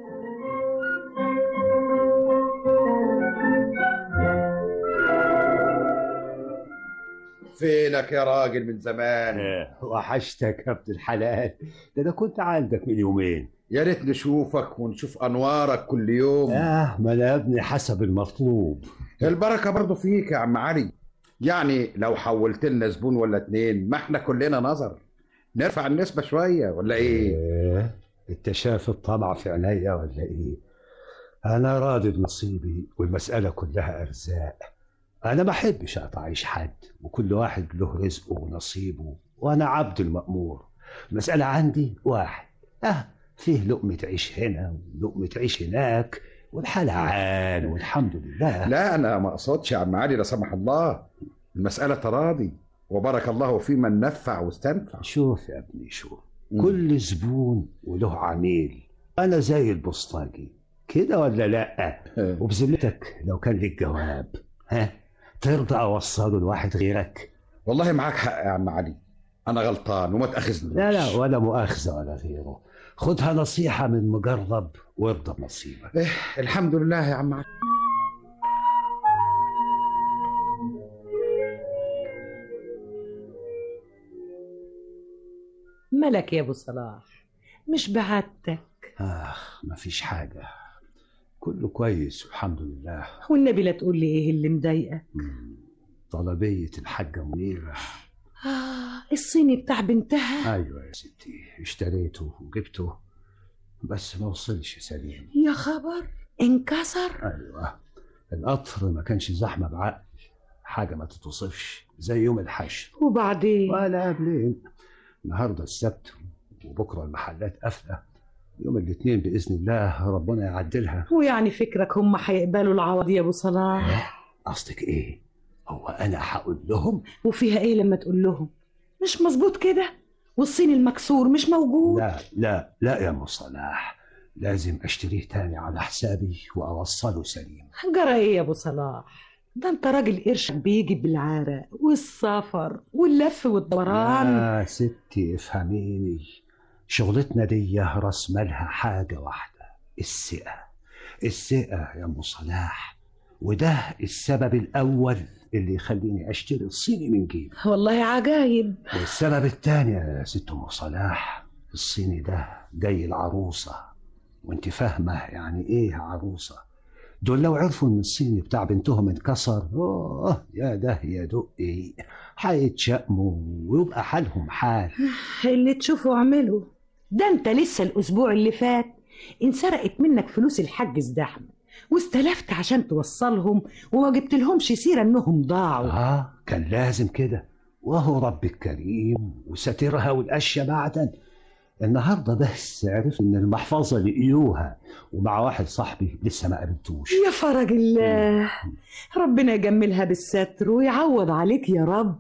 فينك يا راجل من زمان وحشتك يا ابن الحلال ده انا كنت عندك من يومين يا ريت نشوفك ونشوف انوارك كل يوم اه ما انا يا ابني حسب المطلوب البركه برضو فيك يا عم علي يعني لو حولت لنا زبون ولا اتنين ما احنا كلنا نظر نرفع النسبه شويه ولا ايه إيه؟ انت شايف الطمع في عينيا ولا ايه انا راضي بنصيبي والمساله كلها ارزاق انا ما احبش اقطع عيش حد وكل واحد له رزقه ونصيبه وانا عبد المامور المساله عندي واحد اه فيه لقمه عيش هنا ولقمه عيش هناك والحال عال والحمد لله لا انا ما اقصدش يا عم علي لا سمح الله المساله تراضي وبارك الله في من نفع واستنفع شوف يا ابني شوف كل زبون وله عميل انا زي البوسطجي كده ولا لا وبذمتك لو كان لك جواب ها ترضى اوصله لواحد غيرك والله معاك حق يا عم علي انا غلطان وما تاخذنيش لا لا ولا مؤاخذه ولا غيره خدها نصيحه من مجرب وارضى بنصيبك إيه الحمد لله يا عم علي ملك يا ابو صلاح مش بعدتك اخ مفيش حاجه كله كويس والحمد لله والنبي لا تقول لي ايه اللي مضايقك طلبيه الحاجه منيره اه الصيني بتاع بنتها ايوه يا ستي اشتريته وجبته بس ما وصلش سليم يا خبر انكسر ايوه القطر ما كانش زحمه بعقل حاجة ما تتوصفش زي يوم الحشر وبعدين ولا قبلين النهاردة السبت وبكرة المحلات قافلة يوم الاثنين بإذن الله ربنا يعدلها ويعني فكرك هم هيقبلوا العوض يا ابو صلاح قصدك ايه هو انا هقول لهم وفيها ايه لما تقول لهم مش مظبوط كده والصين المكسور مش موجود لا لا لا يا ام صلاح لازم اشتريه تاني على حسابي واوصله سليم جرى ايه يا ابو صلاح ده انت راجل قرشك بيجي بالعرق والسفر واللف والدوران يا ستي افهميني شغلتنا دي راس مالها حاجة واحدة الثقة الثقة يا ام صلاح وده السبب الأول اللي يخليني أشتري الصيني من جيبي والله عجايب والسبب الثاني يا ست أم صلاح الصيني ده جاي العروسة وانت فاهمة يعني ايه عروسة دول لو عرفوا ان الصيني بتاع بنتهم انكسر اوه يا ده يا دقي هيتشقموا ويبقى حالهم حال اللي تشوفوا اعملوا ده انت لسه الاسبوع اللي فات انسرقت منك فلوس الحاج ازدحم واستلفت عشان توصلهم وما جبت لهمش سيرة انهم ضاعوا اه كان لازم كده وهو رب الكريم وسترها والاشياء معدن النهارده بس عرفت ان المحفظه لقيوها ومع واحد صاحبي لسه ما قابلتوش يا فرج الله ربنا يجملها بالستر ويعوض عليك يا رب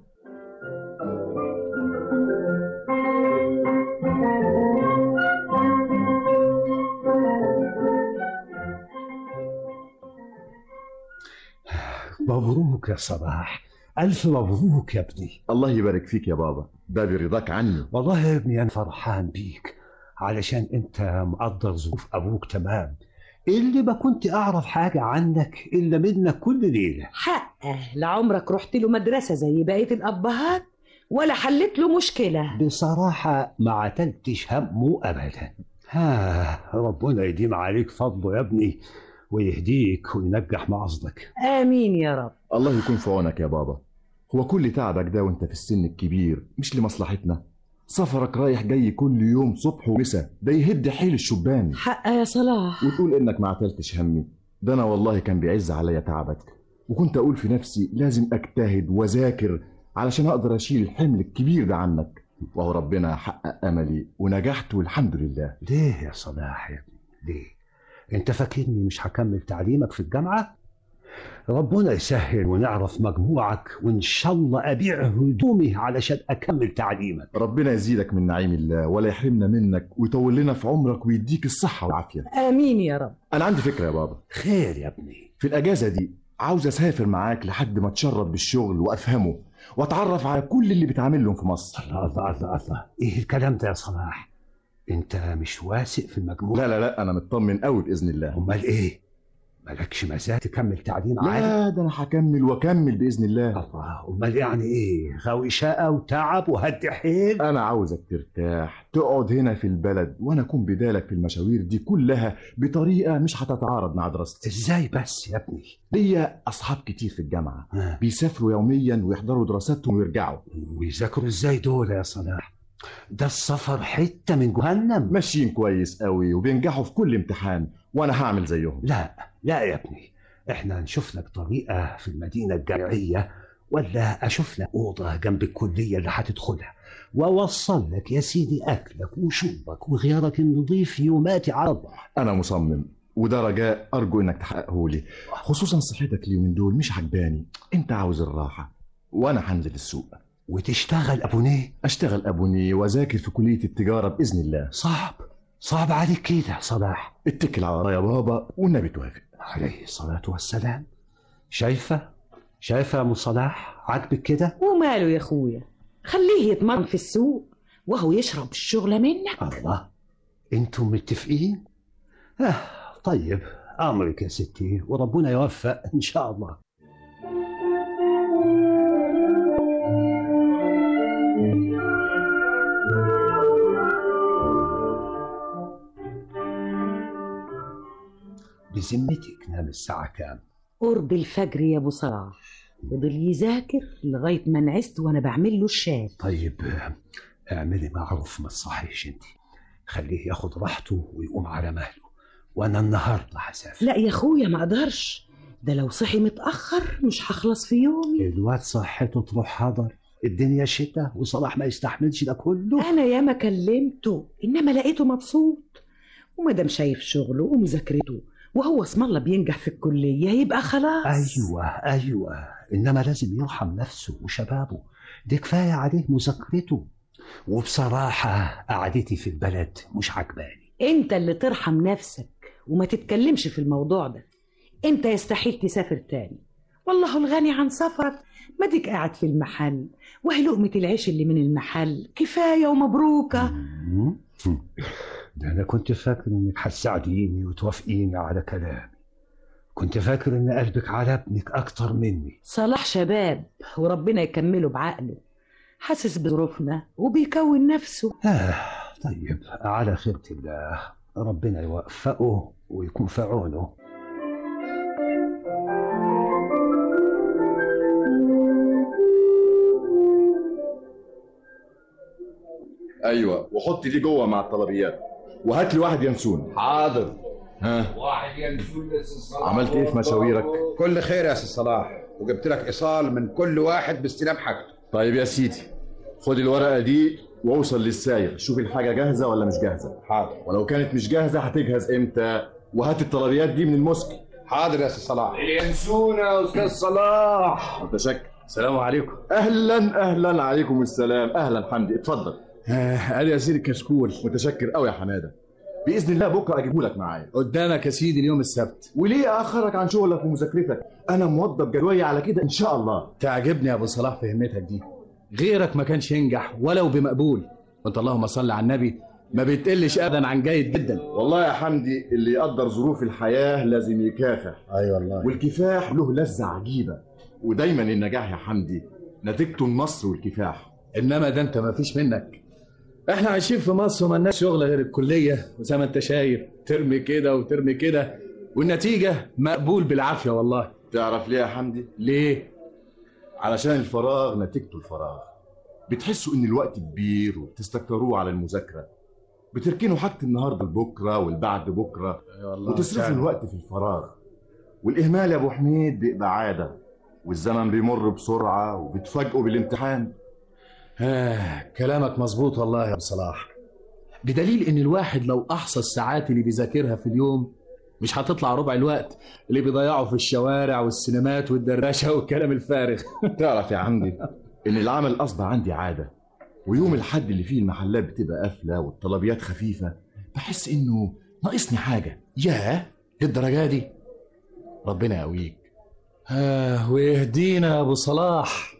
مبروك يا صلاح ألف مبروك يا ابني الله يبارك فيك يا بابا ده برضاك عني والله يا ابني أنا فرحان بيك علشان أنت مقدر ظروف أبوك تمام اللي ما كنت أعرف حاجة عنك إلا منك كل ليلة حقه لعمرك رحت له مدرسة زي بقية الأبهات ولا حلت له مشكلة بصراحة ما عتلتش همه أبدا ها ربنا يديم عليك فضله يا ابني ويهديك وينجح مقصدك آمين يا رب الله يكون في عونك يا بابا هو كل تعبك ده وانت في السن الكبير مش لمصلحتنا سفرك رايح جاي كل يوم صبح ومساء ده يهد حيل الشبان حق يا صلاح وتقول انك ما عتلتش همي ده انا والله كان بيعز عليا تعبك وكنت اقول في نفسي لازم اجتهد واذاكر علشان اقدر اشيل الحمل الكبير ده عنك وهو ربنا حقق املي ونجحت والحمد لله ليه يا صلاح يا ابني ليه انت فاكرني مش هكمل تعليمك في الجامعة ربنا يسهل ونعرف مجموعك وان شاء الله ابيع هدومي علشان اكمل تعليمك ربنا يزيدك من نعيم الله ولا يحرمنا منك ويطول لنا في عمرك ويديك الصحة والعافية آمين يا رب أنا عندي فكرة يا بابا خير يا ابني في الأجازة دي عاوز أسافر معاك لحد ما أتشرب بالشغل وأفهمه وأتعرف على كل اللي بتعامل لهم في مصر الله الله الله الله ايه الكلام ده يا صلاح انت مش واثق في المجموع لا لا لا أنا مطمن قوي بإذن الله امال ايه مالكش مزاج تكمل تعليم عادي لا ده أنا هكمل وأكمل بإذن الله الله امال يعني ايه غاوي شقة وتعب وهد حيل أنا عاوزك ترتاح تقعد هنا في البلد وأنا أكون بدالك في المشاوير دي كلها بطريقة مش هتتعارض مع دراستي ازاي بس يا ابني ليا أصحاب كتير في الجامعة آه. بيسافروا يوميا ويحضروا دراستهم ويرجعوا ويذاكروا ازاي دول يا صلاح ده السفر حتة من جهنم ماشيين كويس قوي وبينجحوا في كل امتحان وأنا هعمل زيهم لا لا يا ابني احنا نشوف لك طريقة في المدينة الجامعية ولا اشوف لك اوضة جنب الكلية اللي هتدخلها واوصل لك يا سيدي اكلك وشربك وغيارك النظيف يوماتي على الله أنا مصمم وده رجاء أرجو إنك تحققه لي خصوصا صحتك اليومين دول مش عجباني أنت عاوز الراحة وأنا هنزل السوق وتشتغل ابونيه أشتغل أبوني وأذاكر في كلية التجارة بإذن الله صعب صعب عليك كده صلاح اتكل على الله يا بابا والنبي توافق عليه الصلاة والسلام شايفة شايفة يا ام صلاح عاجبك كده وماله يا اخويا خليه يتمرن في السوق وهو يشرب الشغلة منك الله انتم متفقين آه طيب امرك يا ستي وربنا يوفق ان شاء الله بذمتك نام الساعة كام؟ قرب الفجر يا ابو صلاح فضل يذاكر لغاية ما نعست وانا بعمل له الشاي طيب آه، اعملي معروف ما تصحيش انت خليه ياخد راحته ويقوم على مهله وانا النهارده هسافر لا يا اخويا ما اقدرش ده لو صحي متأخر مش هخلص في يومي الواد صحته تروح حضر الدنيا شتاء وصلاح ما يستحملش ده كله أنا ياما كلمته إنما لقيته مبسوط ومادام شايف شغله ومذاكرته وهو اسم الله بينجح في الكلية يبقى خلاص ايوه ايوه انما لازم يرحم نفسه وشبابه دي كفايه عليه مذاكرته وبصراحه قعدتي في البلد مش عجباني انت اللي ترحم نفسك وما تتكلمش في الموضوع ده انت يستحيل تسافر تاني والله الغني عن سفرك ما ديك قاعد في المحل وهي لقمة العيش اللي من المحل كفاية ومبروكة مم. ده انا كنت فاكر انك هتساعديني وتوافقيني على كلامي كنت فاكر ان قلبك على ابنك اكتر مني صلاح شباب وربنا يكمله بعقله حاسس بظروفنا وبيكون نفسه آه طيب على خيرة الله ربنا يوفقه ويكون في عونه ايوه وحط دي جوه مع الطلبيات وهات لي واحد ينسون حاضر ها واحد ينسون بس الصلاح عملت ايه في مشاويرك كل خير يا سي صلاح وجبت لك ايصال من كل واحد باستلام حاجته طيب يا سيدي خد الورقه دي واوصل للسايق شوف الحاجه جاهزه ولا مش جاهزه حاضر ولو كانت مش جاهزه هتجهز امتى وهات الطلبيات دي من المسك حاضر يا سي صلاح اليانسون يا استاذ صلاح متشكر السلام عليكم اهلا اهلا عليكم السلام اهلا حمدي اتفضل ادي يا سيدي الكشكول متشكر قوي يا حماده باذن الله بكره اجيبه لك معايا قدامك يا سيدي اليوم السبت وليه اخرك عن شغلك ومذاكرتك انا موظف جدولي على كده ان شاء الله تعجبني يا ابو صلاح في همتك دي غيرك ما كانش ينجح ولو بمقبول وانت اللهم صل على النبي ما بتقلش ابدا عن جيد جدا والله يا حمدي اللي يقدر ظروف الحياه لازم يكافح اي أيوة والله والكفاح له لذه عجيبه ودايما النجاح يا حمدي نتيجته النصر والكفاح انما ده انت ما فيش منك احنا عايشين في مصر ومالناش شغل غير الكليه وزي ما انت شايف ترمي كده وترمي كده والنتيجه مقبول بالعافيه والله تعرف ليه يا حمدي ليه علشان الفراغ نتيجته الفراغ بتحسوا ان الوقت كبير وبتستكتروه على المذاكره بتركنوا حاجه النهارده لبكره والبعد بكره وتصرفوا فعلا. الوقت في الفراغ والاهمال يا ابو حميد بيبقى عاده والزمن بيمر بسرعه وبتفاجئوا بالامتحان آه كلامك مظبوط والله يا ابو صلاح بدليل ان الواحد لو احصى الساعات اللي بيذاكرها في اليوم مش هتطلع ربع الوقت اللي بيضيعه في الشوارع والسينمات والدردشه والكلام الفارغ تعرف يا عمدي ان العمل اصبح عندي عاده ويوم الحد اللي فيه المحلات بتبقى قافله والطلبيات خفيفه بحس انه ناقصني حاجه ياه للدرجه دي ربنا يقويك آه ويهدينا يا ابو صلاح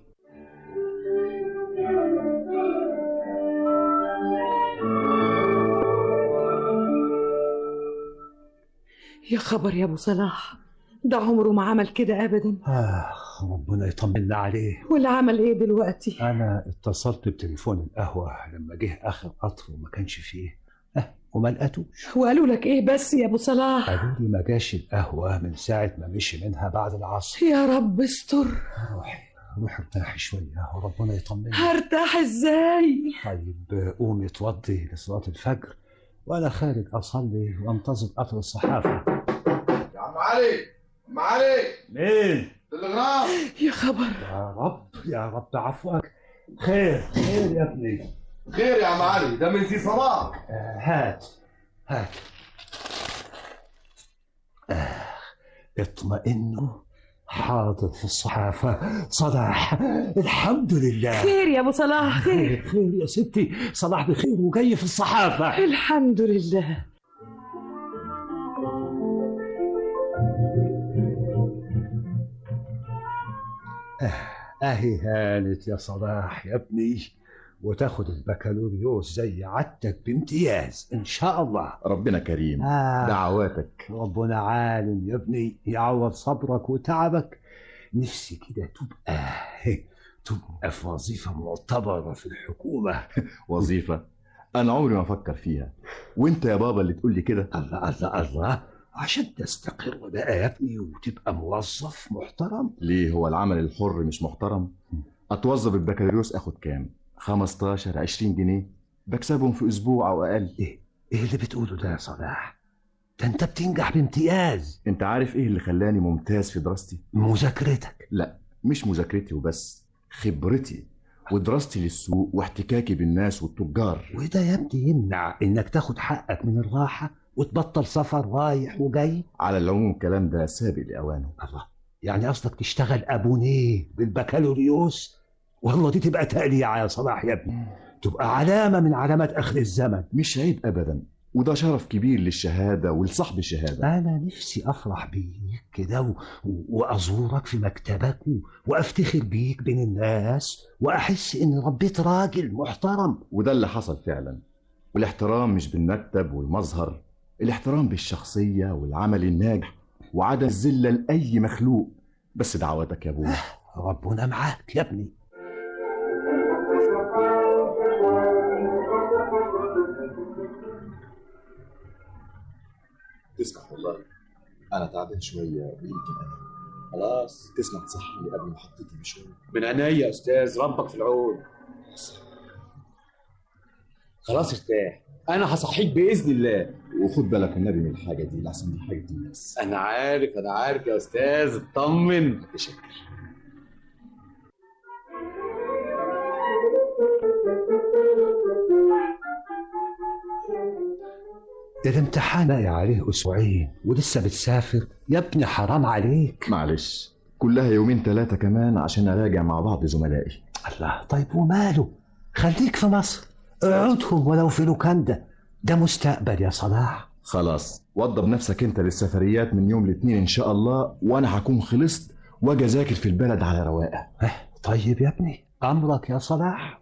يا خبر يا ابو صلاح ده عمره ما عمل كده ابدا آه ربنا يطمنا عليه ولا عمل ايه دلوقتي انا اتصلت بتليفون القهوه لما جه اخر قطر وما كانش فيه اه وما لقيتوش وقالوا لك ايه بس يا ابو صلاح قالوا لي ما جاش القهوه من ساعه ما مشي منها بعد العصر يا رب استر روحي روحي ارتاحي شويه وربنا يطمني هرتاح ازاي طيب قومي اتوضي لصلاه الفجر وانا خارج اصلي وانتظر قطر الصحافه يا عم علي عم علي مين تلغراف يا خبر يا رب يا رب عفوك خير خير يا ابني خير يا عم علي ده من سي صلاح آه هات هات آه اطمئنوا حاضر في الصحافة صلاح الحمد لله خير يا ابو صلاح خير خير خير يا ستي صلاح بخير وجاي في الصحافة الحمد لله اهي هانت يا صلاح يا ابني وتاخد البكالوريوس زي عادتك بامتياز ان شاء الله ربنا كريم آه. دعواتك ربنا عالم يا ابني يعوض صبرك وتعبك نفسي كده تبقى تبقى في وظيفة معتبرة في الحكومة وظيفه انا عمري ما افكر فيها وانت يا بابا اللي تقول لي كده الله الله الله عشان تستقر بقى يا ابني وتبقى موظف محترم ليه هو العمل الحر مش محترم اتوظف بالبكالوريوس اخد كام 15 20 جنيه بكسبهم في اسبوع او اقل ايه ايه اللي بتقوله ده يا صلاح ده انت بتنجح بامتياز انت عارف ايه اللي خلاني ممتاز في دراستي مذاكرتك لا مش مذاكرتي وبس خبرتي ودراستي للسوق واحتكاكي بالناس والتجار وده يا ابني يمنع انك تاخد حقك من الراحه وتبطل سفر رايح وجاي على العموم الكلام ده سابق لاوانه الله يعني قصدك تشتغل ابونيه بالبكالوريوس والله دي تبقى تقليعه يا صلاح يا ابني تبقى علامه من علامات اخر الزمن مش عيب ابدا وده شرف كبير للشهاده ولصاحب الشهاده انا نفسي افرح بيك كده و... وازورك في مكتبك و... وافتخر بيك بين الناس واحس ان ربيت راجل محترم وده اللي حصل فعلا والاحترام مش بالمكتب والمظهر الاحترام بالشخصيه والعمل الناجح وعدم الذله لاي مخلوق بس دعواتك يا ابويا ربنا معاك يا ابني تسمح والله انا تعبان شويه ويمكن انا خلاص تسمح تصحيني قبل محطتي بشويه من عينيا يا استاذ ربك في العون خلاص ارتاح انا هصحيك باذن الله وخد بالك النبي من الحاجه دي لحسن دي حاجه دي الناس انا عارف انا عارف يا استاذ اطمن ده الامتحان باقي عليه اسبوعين ولسه بتسافر يا ابني حرام عليك معلش كلها يومين ثلاثه كمان عشان اراجع مع بعض زملائي الله طيب وماله خليك في مصر اقعدهم ولو في لوكاندا ده مستقبل يا صلاح خلاص وضب نفسك انت للسفريات من يوم الاثنين ان شاء الله وانا هكون خلصت واجي اذاكر في البلد على رواقه طيب يا ابني امرك يا صلاح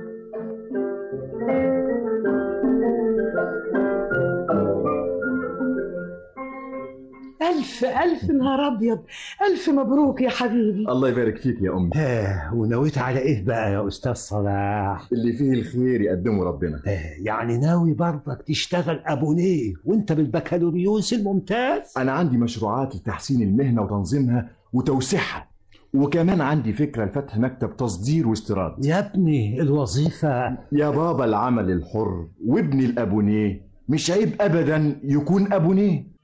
ألف ألف نهار أبيض ألف مبروك يا حبيبي الله يبارك فيك يا امي آه ونويت على ايه بقى يا استاذ صلاح اللي فيه الخير يقدمه ربنا آه يعني ناوي برضك تشتغل ابونيه وانت بالبكالوريوس الممتاز انا عندي مشروعات لتحسين المهنه وتنظيمها وتوسيعها وكمان عندي فكره لفتح مكتب تصدير واستيراد يا ابني الوظيفه يا بابا العمل الحر وابني الابونيه مش عيب ابدا يكون ابونيه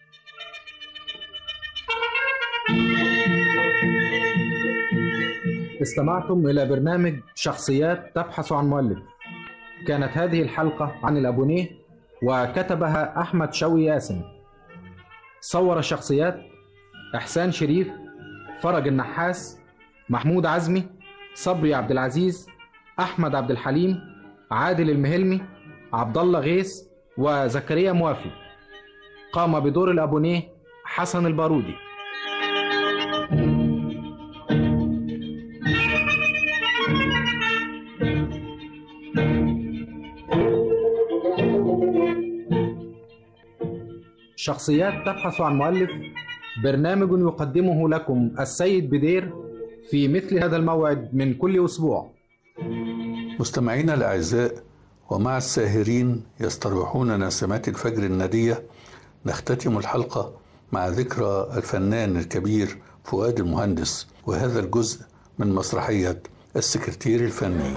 استمعتم إلى برنامج شخصيات تبحث عن مؤلف كانت هذه الحلقة عن الأبونيه وكتبها أحمد شوقي ياسم صور الشخصيات إحسان شريف فرج النحاس محمود عزمي صبري عبد العزيز أحمد عبد الحليم عادل المهلمي عبد الله غيث وزكريا موافي قام بدور الأبونيه حسن البارودي شخصيات تبحث عن مؤلف برنامج يقدمه لكم السيد بدير في مثل هذا الموعد من كل أسبوع مستمعينا الأعزاء ومع الساهرين يستروحون نسمات الفجر الندية نختتم الحلقة مع ذكرى الفنان الكبير فؤاد المهندس وهذا الجزء من مسرحية السكرتير الفني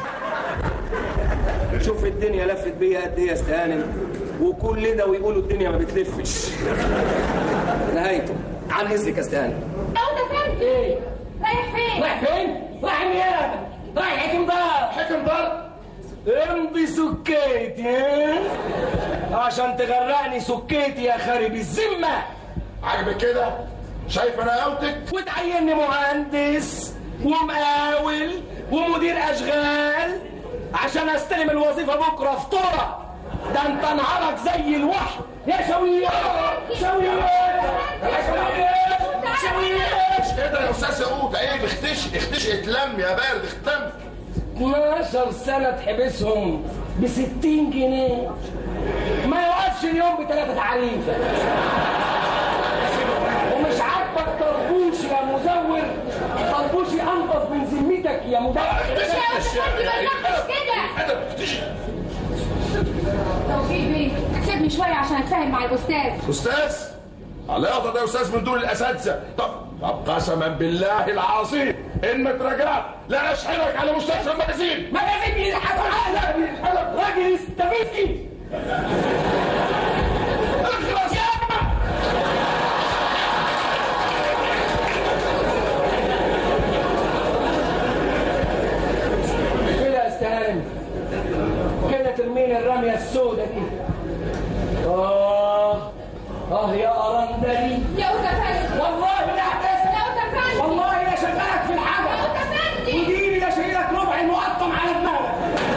شوف الدنيا لفت بيا قد ايه يا استهانم وكل ده ويقولوا الدنيا ما بتلفش نهايته عن اذنك يا استهانم انت فين؟ ايه؟ رايح فين؟ رايح فين؟ رايح النيابه رايح حكم دار حكم دار امضي سكيتي ها؟ عشان تغرقني سكيتي يا خارب الذمه عاجبك كده شايف انا قوتك وتعيني مهندس ومقاول ومدير اشغال عشان استلم الوظيفه بكره في طرق ده انت نهارك زي الوحش يا شويش شويش يا شويش شويش ايه ده يا استاذ ياقوت ايه اختش اختش اتلم يا بارد اختم 12 سنه تحبسهم ب 60 جنيه ما يوقفش اليوم بثلاثه تعريفه ومش عاجبك طربوش يا مزور طربوشي انضف من ذمتك يا مدرب توفيق بيه سيبني شوية عشان اتفاهم مع الأستاذ استاذ على يقطع ده استاذ من دول الاساتذه طب طب قسما بالله العظيم ان ما اترجعت لا اشحنك على مستشفى المجازين مجازين مين حسن راجل استفزني اخلص يا السودة دي اه اه يا ارندلي يا وتفندي والله لا احتسب يا وتفندي والله لا شغالك في الحاجة يا وتفندي وديني لا شايلك ربع مقطم على دماغك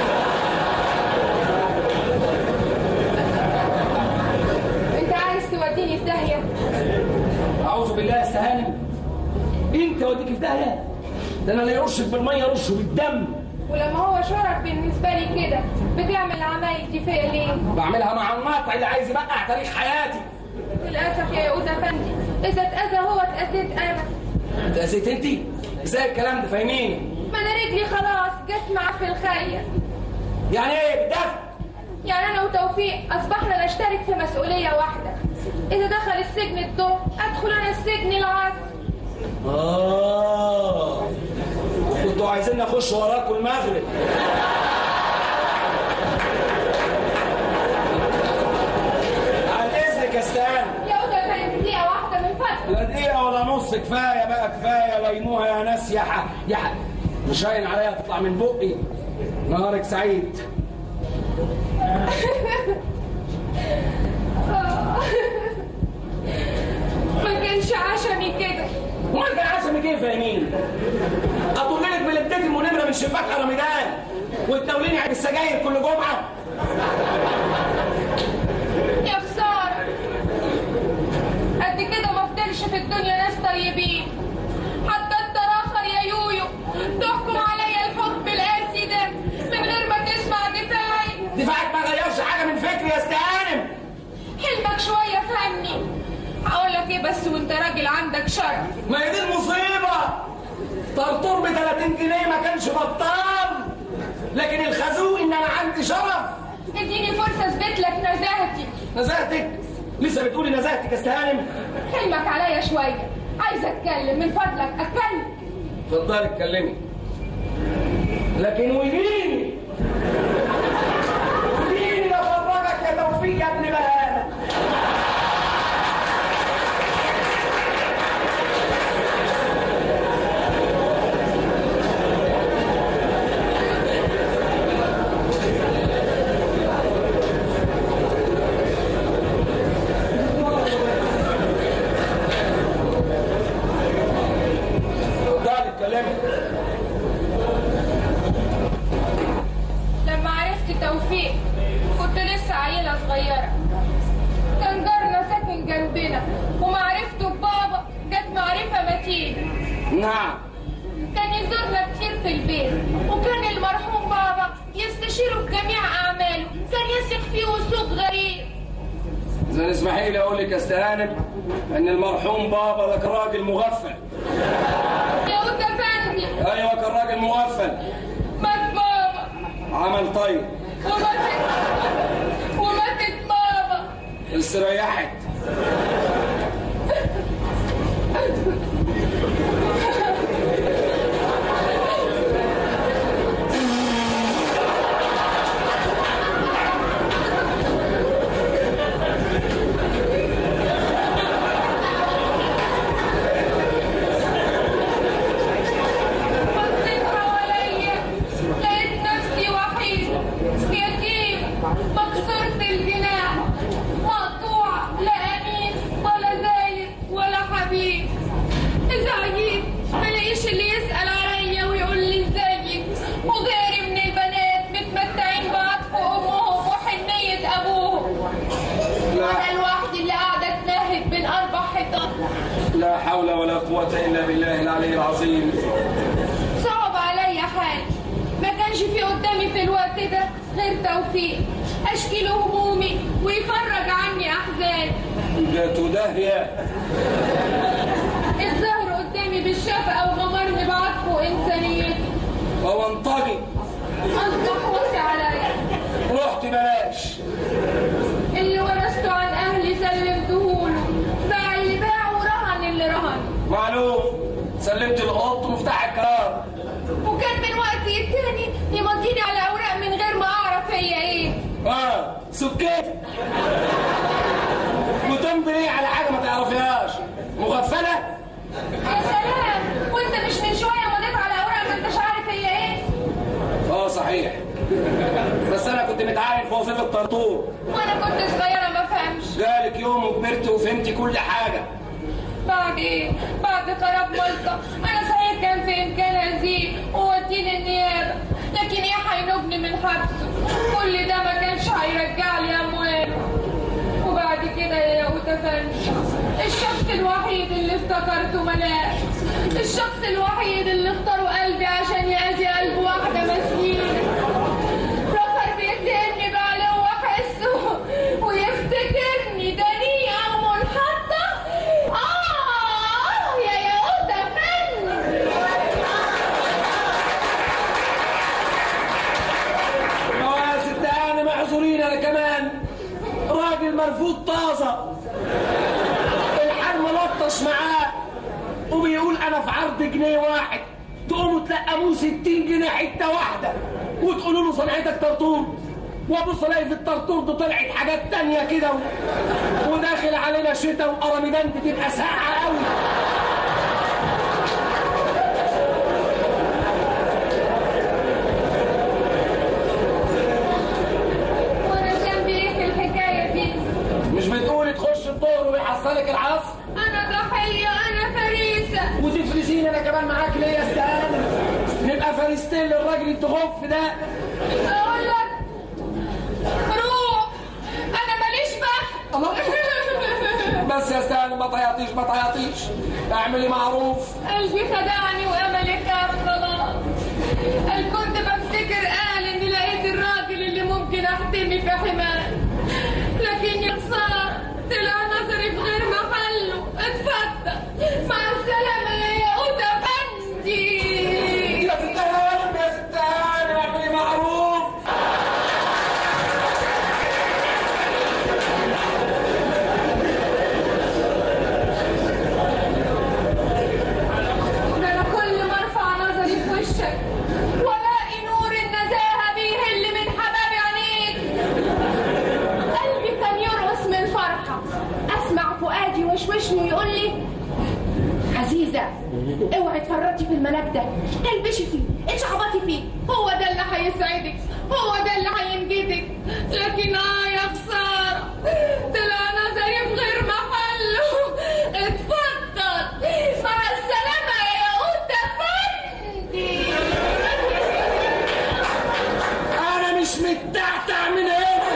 انت عايز توديني في داهية اعوذ بالله استهانم انت وديك في داهية ده انا لا يرشك بالميه يرشه بالدم ولما هو شرك بالنسبة لي كده بتعمل العمايل دي فيا ليه؟ بعملها مع الناطع اللي عايز يبقع تاريخ حياتي للأسف يا يقود أفندي إذا اتأذى هو اتأذيت أنا اتأذيت انت ازاي الكلام ده فاهميني ما أنا رجلي خلاص جت معاه في الخير يعني ايه بالدفع يعني أنا وتوفيق أصبحنا نشترك في مسؤولية واحدة إذا دخل السجن الظهر أدخل أنا السجن العصر اه كنتوا عايزين اخش وراكم المغرب عن اذنك يا استهان يا يقود أفندي دقيقة واحدة من فضلك لا دقيقة ولا نص كفاية بقى كفاية لينوها يا ناس يا ح... يا ح... مش هاين عليا تطلع من بقي نهارك سعيد ما كانش عشمي كده امال كان عشمي كيف يا يمين؟ اطل لك بلدتي المنمرة من شباك رمضان وتناوليني على السجاير كل جمعة يا خسارة قد كده ما فضلش في الدنيا ناس طيبين حتى انت اخر يا يويو تحكم عليا الحكم القاسي ده من غير ما تسمع دفاعي دفاعك ما غيرش حاجة من فكري يا استهانم حلمك شوية فهمني هقول لك ايه بس وانت راجل عندك شرف ما هي دي المصيبة طرطور ب 30 جنيه ما كانش بطال لكن الخازوق ان انا عندي شرف اديني فرصة اثبت لك نزاهتي نزهتك لسه بتقولي نزهتك يا استهانم حلمك عليا شوية عايزة اتكلم من فضلك اتكلم اتفضلي اتكلمي لكن ويجيني ويجيني افرجك يا توفيق يا ابن بهانه اتفضلي اتكلمي لما عرفت توفيق كنت لسه عيلة صغيرة كان جارنا ساكن جنبنا ومعرفته ببابا جت معرفة متينة نعم كان يزورنا كتير في البيت وكان المرحوم بابا يستشيره في جميع أعماله كان يثق فيه وثوق غريب اذا اسمحي لي اقول لك يا استهانم ان المرحوم بابا ده كان راجل مغفل يا ود أفندي ايوه كان راجل مغفل مات بابا عمل طيب وماتت وماتت بابا استريحت بصيت حواليا لقيت نفسي وحيد يتيم مكسورة الجناح مقطوعة لا أنيس ولا زايد ولا حبيب إذا عييت ملاقيش اللي يسأل عليا ويقول لي ازيك وغيري من البنات متمتعين بعطف أمهم وحنية أبوهم وأنا لوحدي اللي قاعدة اتنهد بين أربع حيطان لا حول ولا قوة إلا بالله العلي العظيم صعب عليا حالي ما كانش في قدامي في الوقت ده غير توفيق اشكي له همومي ويفرج عني احزاني جاتوا داهية الظهر قدامي بالشفقه وغمرني بعطفه وانسانيته هو انطقي اصبح واسع عليا رحت بلاش اللي ورثته عن اهلي سلمتهوله باع اللي باع ورهن اللي رهن معلوم سلمت القط مفتاح الكرار وكان من وقت التاني يمضيني على اوراق من غير ما اعرف هي ايه اه سكيت وتمضي ليه على حاجة ما تعرفيهاش مغفلة يا سلام وانت مش من شويه مضيت على اوراق ما انتش عارف هي ايه اه صحيح بس انا كنت متعين في وظيفه طرطور وانا كنت صغيره ما فهمش جالك يوم وكبرت وفهمتي كل حاجه بعد ايه بعد قرار ملطه انا صحيح كان في امكاني ازيد ووديني النيابه لكن ايه هينوبني من حبسه كل ده ما كانش هيرجع لي امواله وبعد كده يا ياقوتة فندي الشخص الوحيد اللي افتكرته ملاك الشخص الوحيد اللي اختاره قلبي عشان يأذي قلب واحدة مسكينة رخر بيتهمني بعلو حسه ويفتكرني دنيئة ومنحطة آه يا ياقوتة فندي اه يا ست انا معذورين انا كمان راجل مرفوض طازه الحال ملطش معاه وبيقول انا في عرض جنيه واحد تقوموا تلقموه 60 جنيه حته واحده وتقولوا له صنعتك طرطور وابص الاقي في الطرطور ده طلعت حاجات تانية كده و... وداخل علينا شتاء وقرميدان بتبقى ساقعه قوي وانا ذنبي ايه في الحكاية دي مش بتقولي تخش الظهر ويحصلك العصر انا ضحية انا فريسة وتفرسين انا كمان معاك ليه يا استاذ نبقى فريستين للراجل التغف ده اقول لك روح انا ماليش بخت الله بس يا استاذ ما تعيطيش ما تعيطيش اعملي معروف قلبي خدعني واملي خاف خلاص قال كنت بفتكر قال اني لقيت الراجل اللي ممكن احتمي في حماه لكن يا خسارة طلع نظري في غير محله اتفضل مع السلامة يا ياقوتة فندي يا ستان يا ستان اعملي معروف ده انا كل ما ارفع نظري في وشك والاقي نور النزاهه بيهل من حباب عينيك قلبي كان يرقص من فرحه اسمع فؤادي وشوشني ويقول لي عزيزه اوعي تفرطي في الملاك ده تلبشي فيه اتشعبطي فيه هو ده اللي هيسعدك هو ده اللي هينجدك لكن اه يا خساره طلع نظري في غير محله اتفضل مع السلامه يا قوتة فندي انا مش متعتع من هنا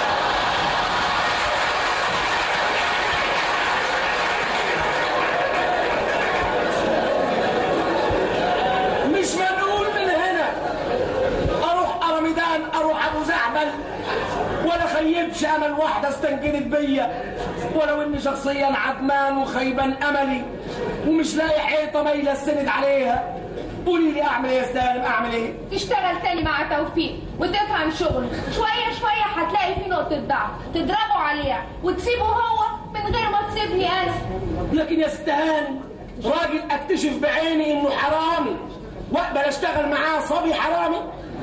مش منقول من هنا اروح ارميدان اروح ابو زعبل ولا خيبش امل واحده استنجدت بيا ولو اني شخصيا عدمان وخيبان املي ومش لاقي حيطه مايله استند عليها قولي لي اعمل ايه يا استاذ اعمل ايه تشتغل تاني مع توفيق وتفهم شغله شوية شوية هتلاقي فيه نقطة ضعف تضربه عليها وتسيبه هو من غير ما تسيبني أنا لكن يا استهان راجل اكتشف بعيني انه حرامي واقبل اشتغل معاه صبي حرامي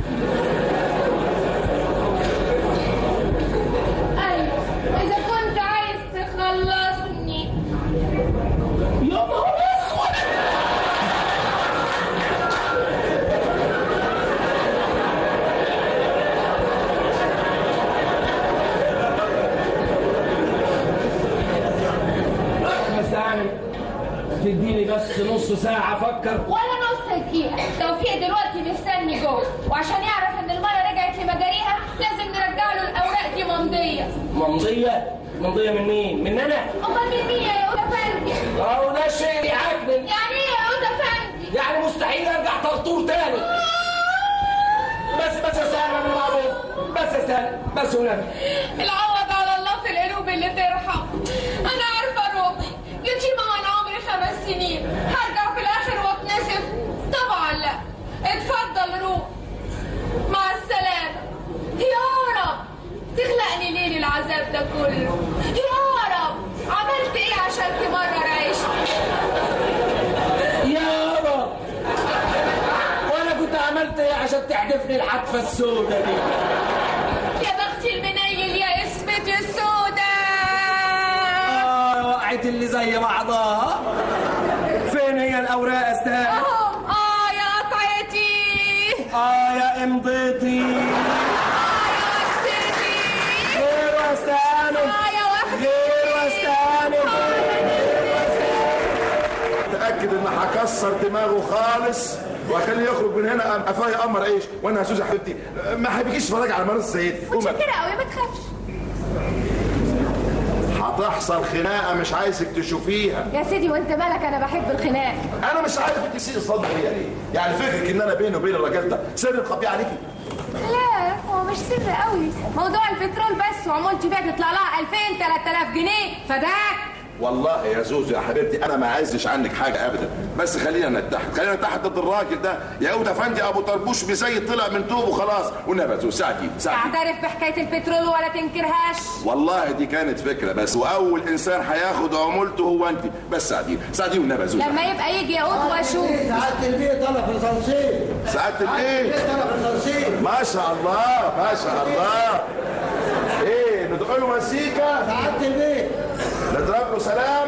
أيوة إذا كنت عايز تخلصني يا نهار اسود بس يعني تديني بس نص ساعة أفكر ولا نص دقيقة توفيق دلوقتي مستني جوه وعشان يعرف إن المرة رجعت لمجاريها لازم نرجع له الأوراق دي ممضية ممضية ممضية من مين؟ من أنا؟ أمال من مين يا يهودا فندي؟ أهو ده شيء يعجبني يعني إيه يا يهودا فندي؟ يعني مستحيل أرجع طرطور تاني بس بس يا سلام من معروف بس يا سلام بس ونبي العوض على الله في القلوب اللي ترحم انا عارفه روحي يتيمه وانا عمري خمس سنين هرجع في الاخر واتنسف طبعا لا اتفضل روح مع السلامه يا رب تخلقني ليه للعذاب ده كله يا رب عملت ايه عشان تمرر عيشتي يا رب وانا كنت عملت ايه عشان تحدفني الحتفه السوداء دي يا بختي المنيل يا اسمتي السوداء اه وقعت اللي زي بعضها فين هي الاوراق يا استاذ اهم اه يا قطعتي اه يا امضيتي اه يا هكسر دماغه خالص واخليه يخرج من هنا قفاه يقمر عيش وانا يا سوزي حبيبتي ما حبيكيش تتفرج على مريض السيد قومي متشكرة قوي ما تخافش هتحصل خناقه مش عايزك تشوفيها يا سيدي وانت مالك انا بحب الخناق انا مش عارف انت تسيء الصدمه دي ليه يعني فكرك ان انا بيني وبين الراجل ده سر مخبيه عليكي لا هو مش سر قوي موضوع البترول بس وعمولتي فيها تطلع لها 2000 3000 جنيه فداك والله يا زوزو يا حبيبتي انا ما عايزش عنك حاجه ابدا بس خلينا نتحد خلينا نتحد ضد الراجل ده يعود افندي ابو طربوش بزي طلع من توبه خلاص والنبي يا زوزو ساعدي ساعدي تعترف بحكاية البترول ولا تنكرهاش والله دي كانت فكره بس واول انسان هياخد عمولته هو انت بس ساعدي ساعدي والنبي يا زوزو لما يبقى يجي يقود واشوف سعادة البيت طلب التنصيب سعاده الايه طلب التنصيب ما شاء الله ما شاء الله ايه ندعو له مسيكه سعادة البيت نضرب له سلام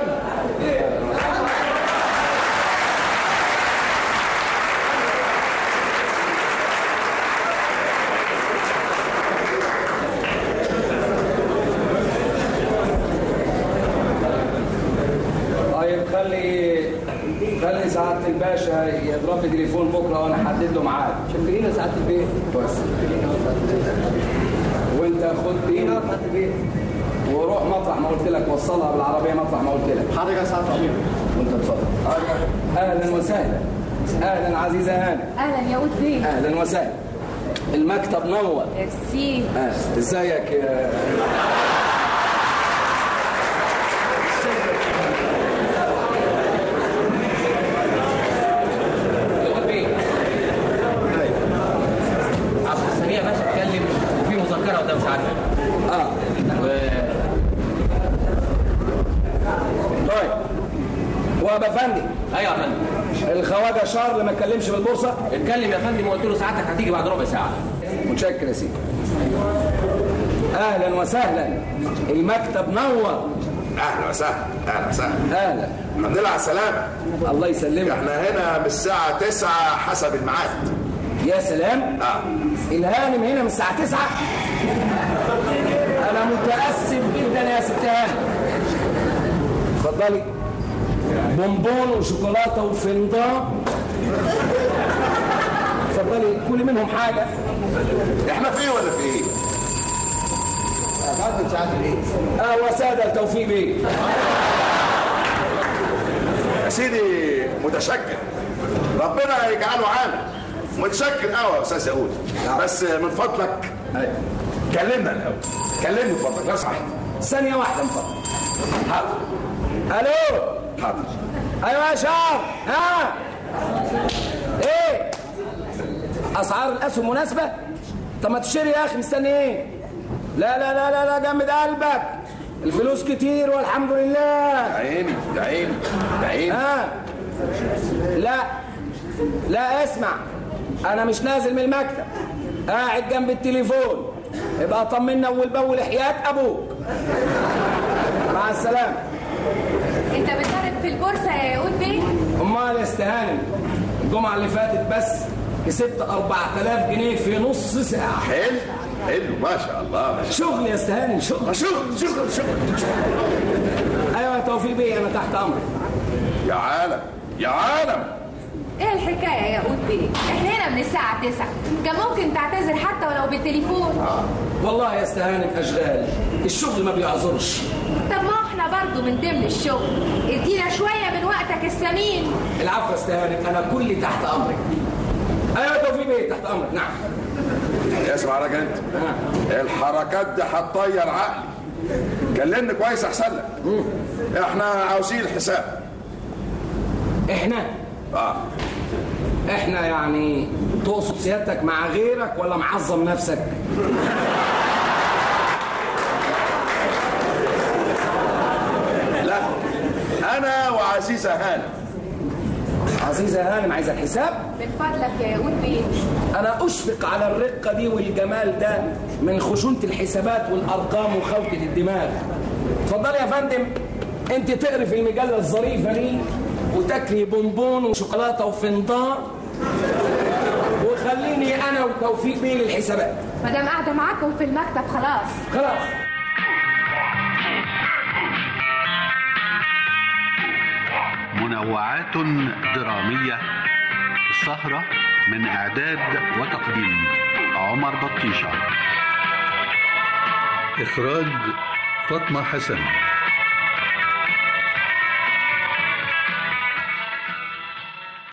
طيب خلي خلي سعادة الباشا يضرب لي تليفون بكره وانا احدد له ميعاد شكرين يا سعادة البيت بس وانت خد دي سعادة البيت وروح مطرح ما قلت لك وصلها بالعربيه مطرح ما قلت لك حاضر يا سعادة البيت وانت اتفضل اهلا وسهلا اهلا عزيزه هاني اهلا يا قود بيه اهلا وسهلا المكتب نور ميرسي آه، ازيك يا عبد السميع باشا اتكلم وفي مذكره قدام سعادتك اه و... طيب وابا فندي ايوه يا فندم الخواجه شارل ما اتكلمش بالبورصه اتكلم يا فندم وقلت له سعادتك هتيجي بعد ربع ساعه متشكر يا سيدي اهلا وسهلا المكتب نور اهلا وسهلا اهلا وسهلا اهلا الحمد لله على السلامه الله يسلمك احنا هنا من الساعه 9 حسب الميعاد يا سلام اه الهانم هنا من الساعه 9 انا متاسف جدا يا ست هانم اتفضلي بونبون وشوكولاته وفنجان اتفضلي كلي منهم حاجه احنا في ولا في ايه؟ اتفضل سعاده الايه؟ اه وساده التوفيق بيه يا سيدي متشكر ربنا يجعله عامل متشكر قوي يا استاذ ياقوت بس من فضلك كلمنا الاول كلمني من فضلك لو سمحت ثانيه واحده من فضلك حاضر الو حاضر ايوه يا شعر ها ايه اسعار الاسهم مناسبه طب ما تشتري يا اخي مستني ايه لا لا لا لا لا جمد قلبك الفلوس كتير والحمد لله يا عيني يا عيني يا عيني ها لا لا اسمع انا مش نازل من المكتب قاعد جنب التليفون ابقى طمنا اول باول حياه ابوك مع السلامه انت بتضرب في البورصه يا قود بيه امال يا استهانم الجمعه اللي فاتت بس كسبت 4000 جنيه في نص ساعه حلو حلو ما شاء الله ما شاء شغل يا استهانم شغل شغل شغل شغل ايوه يا توفيق بيه انا تحت امرك يا عالم يا عالم ايه الحكايه يا قود بيه احنا هنا من الساعه 9 كان ممكن تعتذر حتى ولو بالتليفون والله يا استهانم اشغال الشغل ما بيعذرش طب ما احنا برضو من ضمن الشغل ادينا شويه من وقتك الثمين العفو يا استهانم انا كلي تحت امرك ايوه يا توفيق بيه تحت امرك نعم اسمع يا راجل انت الحركات دي هتطير عقلي كلمني كويس احسن لك احنا عاوزين الحساب احنا اه احنا يعني تقصد سيادتك مع غيرك ولا معظم نفسك لا انا وعزيزه هانم عزيزة هانم عايزة الحساب من فضلك يا قود بيه أنا أشفق على الرقة دي والجمال ده من خشونة الحسابات والأرقام وخوكة الدماغ اتفضلي يا فندم أنت تقري في المجلة الظريفة دي وتاكلي بونبون وشوكولاتة وفنطار وخليني أنا وتوفيق بيه للحسابات ما دام قاعده معاكم في المكتب خلاص خلاص منوعات درامية السهرة من إعداد وتقديم عمر بطيشة إخراج فاطمة حسن